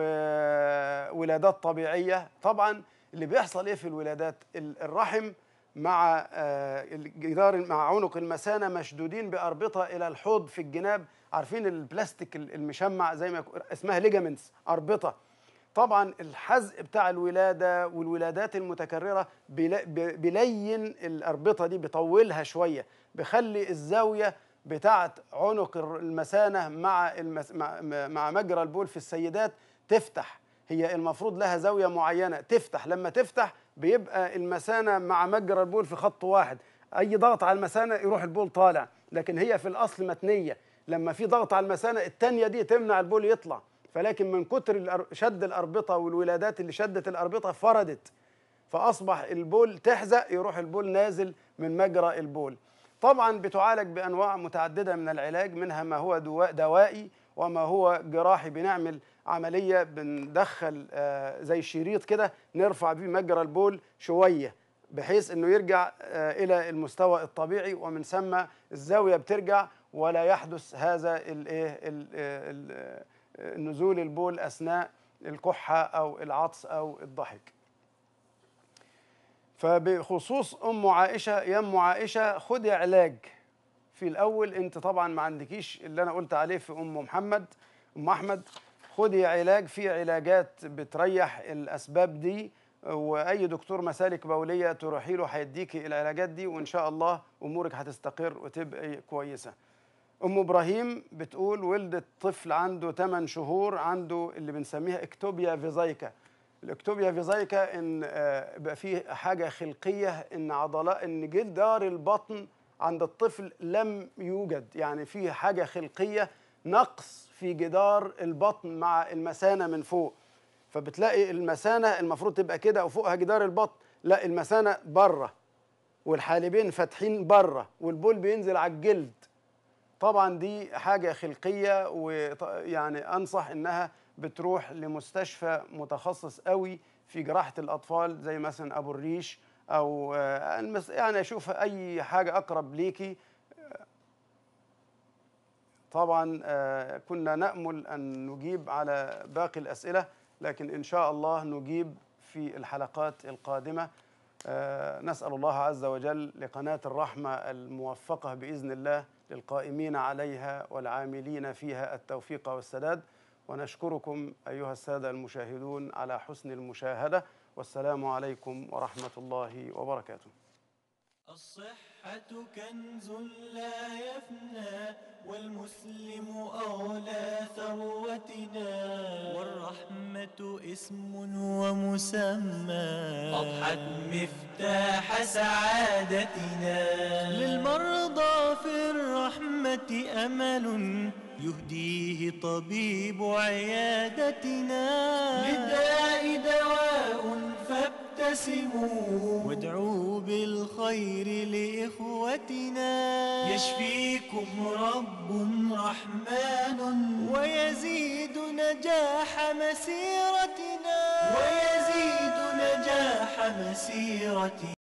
وولادات طبيعيه طبعا اللي بيحصل ايه في الولادات ال- الرحم مع آه، الجدار مع عنق المثانه مشدودين باربطه الى الحوض في الجناب عارفين البلاستيك ال- المشمع زي ما يكون- اسمها ليجامنتس اربطه طبعا الحزق بتاع الولاده والولادات المتكرره بيلا- بي- بيلين الاربطه دي بيطولها شويه بيخلي الزاويه بتاعه عنق الر- المثانه مع المس... مع مع مجرى البول في السيدات تفتح هي المفروض لها زاويه معينه تفتح لما تفتح بيبقى المثانه مع مجرى البول في خط واحد اي ضغط على المثانه يروح البول طالع لكن هي في الاصل متنيه لما في ضغط على المثانه التانيه دي تمنع البول يطلع فلكن من كتر الأر- شد الاربطه والولادات اللي شدت الاربطه فردت فاصبح البول تحزق يروح البول نازل من مجرى البول طبعا بتعالج بانواع متعدده من العلاج منها ما هو دواء دوائي وما هو جراحي بنعمل عمليه بندخل آه، زي شريط كده نرفع بيه مجرى البول شويه بحيث انه يرجع آه، الى المستوى الطبيعي ومن ثم الزاويه بترجع ولا يحدث هذا الايه ال- ال- آه، نزول البول اثناء الكحه او العطس او الضحك فبخصوص ام عائشه يا ام عائشه خدي علاج في الاول انت طبعا ما عندكيش اللي انا قلت عليه في ام محمد ام احمد خدي علاج في علاجات بتريح الاسباب دي واي دكتور مسالك بوليه تروحي له هيديكي العلاجات دي وان شاء الله امورك هتستقر وتبقي كويسه ام ابراهيم بتقول ولدت طفل عنده 8 شهور عنده اللي بنسميها اكتوبيا فيزايكا الاكتوبيا فيزايكا ان آه، بقى فيه حاجه خلقيه ان عضلات ان جدار البطن عند الطفل لم يوجد يعني في حاجه خلقيه نقص في جدار البطن مع المثانه من فوق فبتلاقي المثانه المفروض تبقى كده وفوقها جدار البطن لا المثانه بره والحالبين فاتحين بره والبول بينزل على الجلد طبعا دي حاجة خلقية ويعني أنصح إنها بتروح لمستشفى متخصص قوي في جراحة الأطفال زي مثلا أبو الريش أو آه، المس- يعني أشوف أي حاجة أقرب ليكي طبعا آه، كنا نأمل أن نجيب على باقي الأسئلة لكن إن شاء الله نجيب في الحلقات القادمة آه، نسأل الله عز وجل لقناة الرحمة الموفقة بإذن الله للقائمين عليها والعاملين فيها التوفيق والسداد ونشكركم أيها السادة المشاهدون على حسن المشاهدة والسلام عليكم ورحمة الله وبركاته الصحة كنز لا يفنى والمسلم أولى ثروتنا والرحمة اسم ومسمى أضحت مفتاح سعادتنا للمرضى في الرحمة أمل يهديه طبيب عيادتنا للداء دواء فابتسموا وادعوا بالخير لإخوتنا يشفيكم رب رحمن ويزيد نجاح مسيرتنا ويزيد نجاح مسيرتنا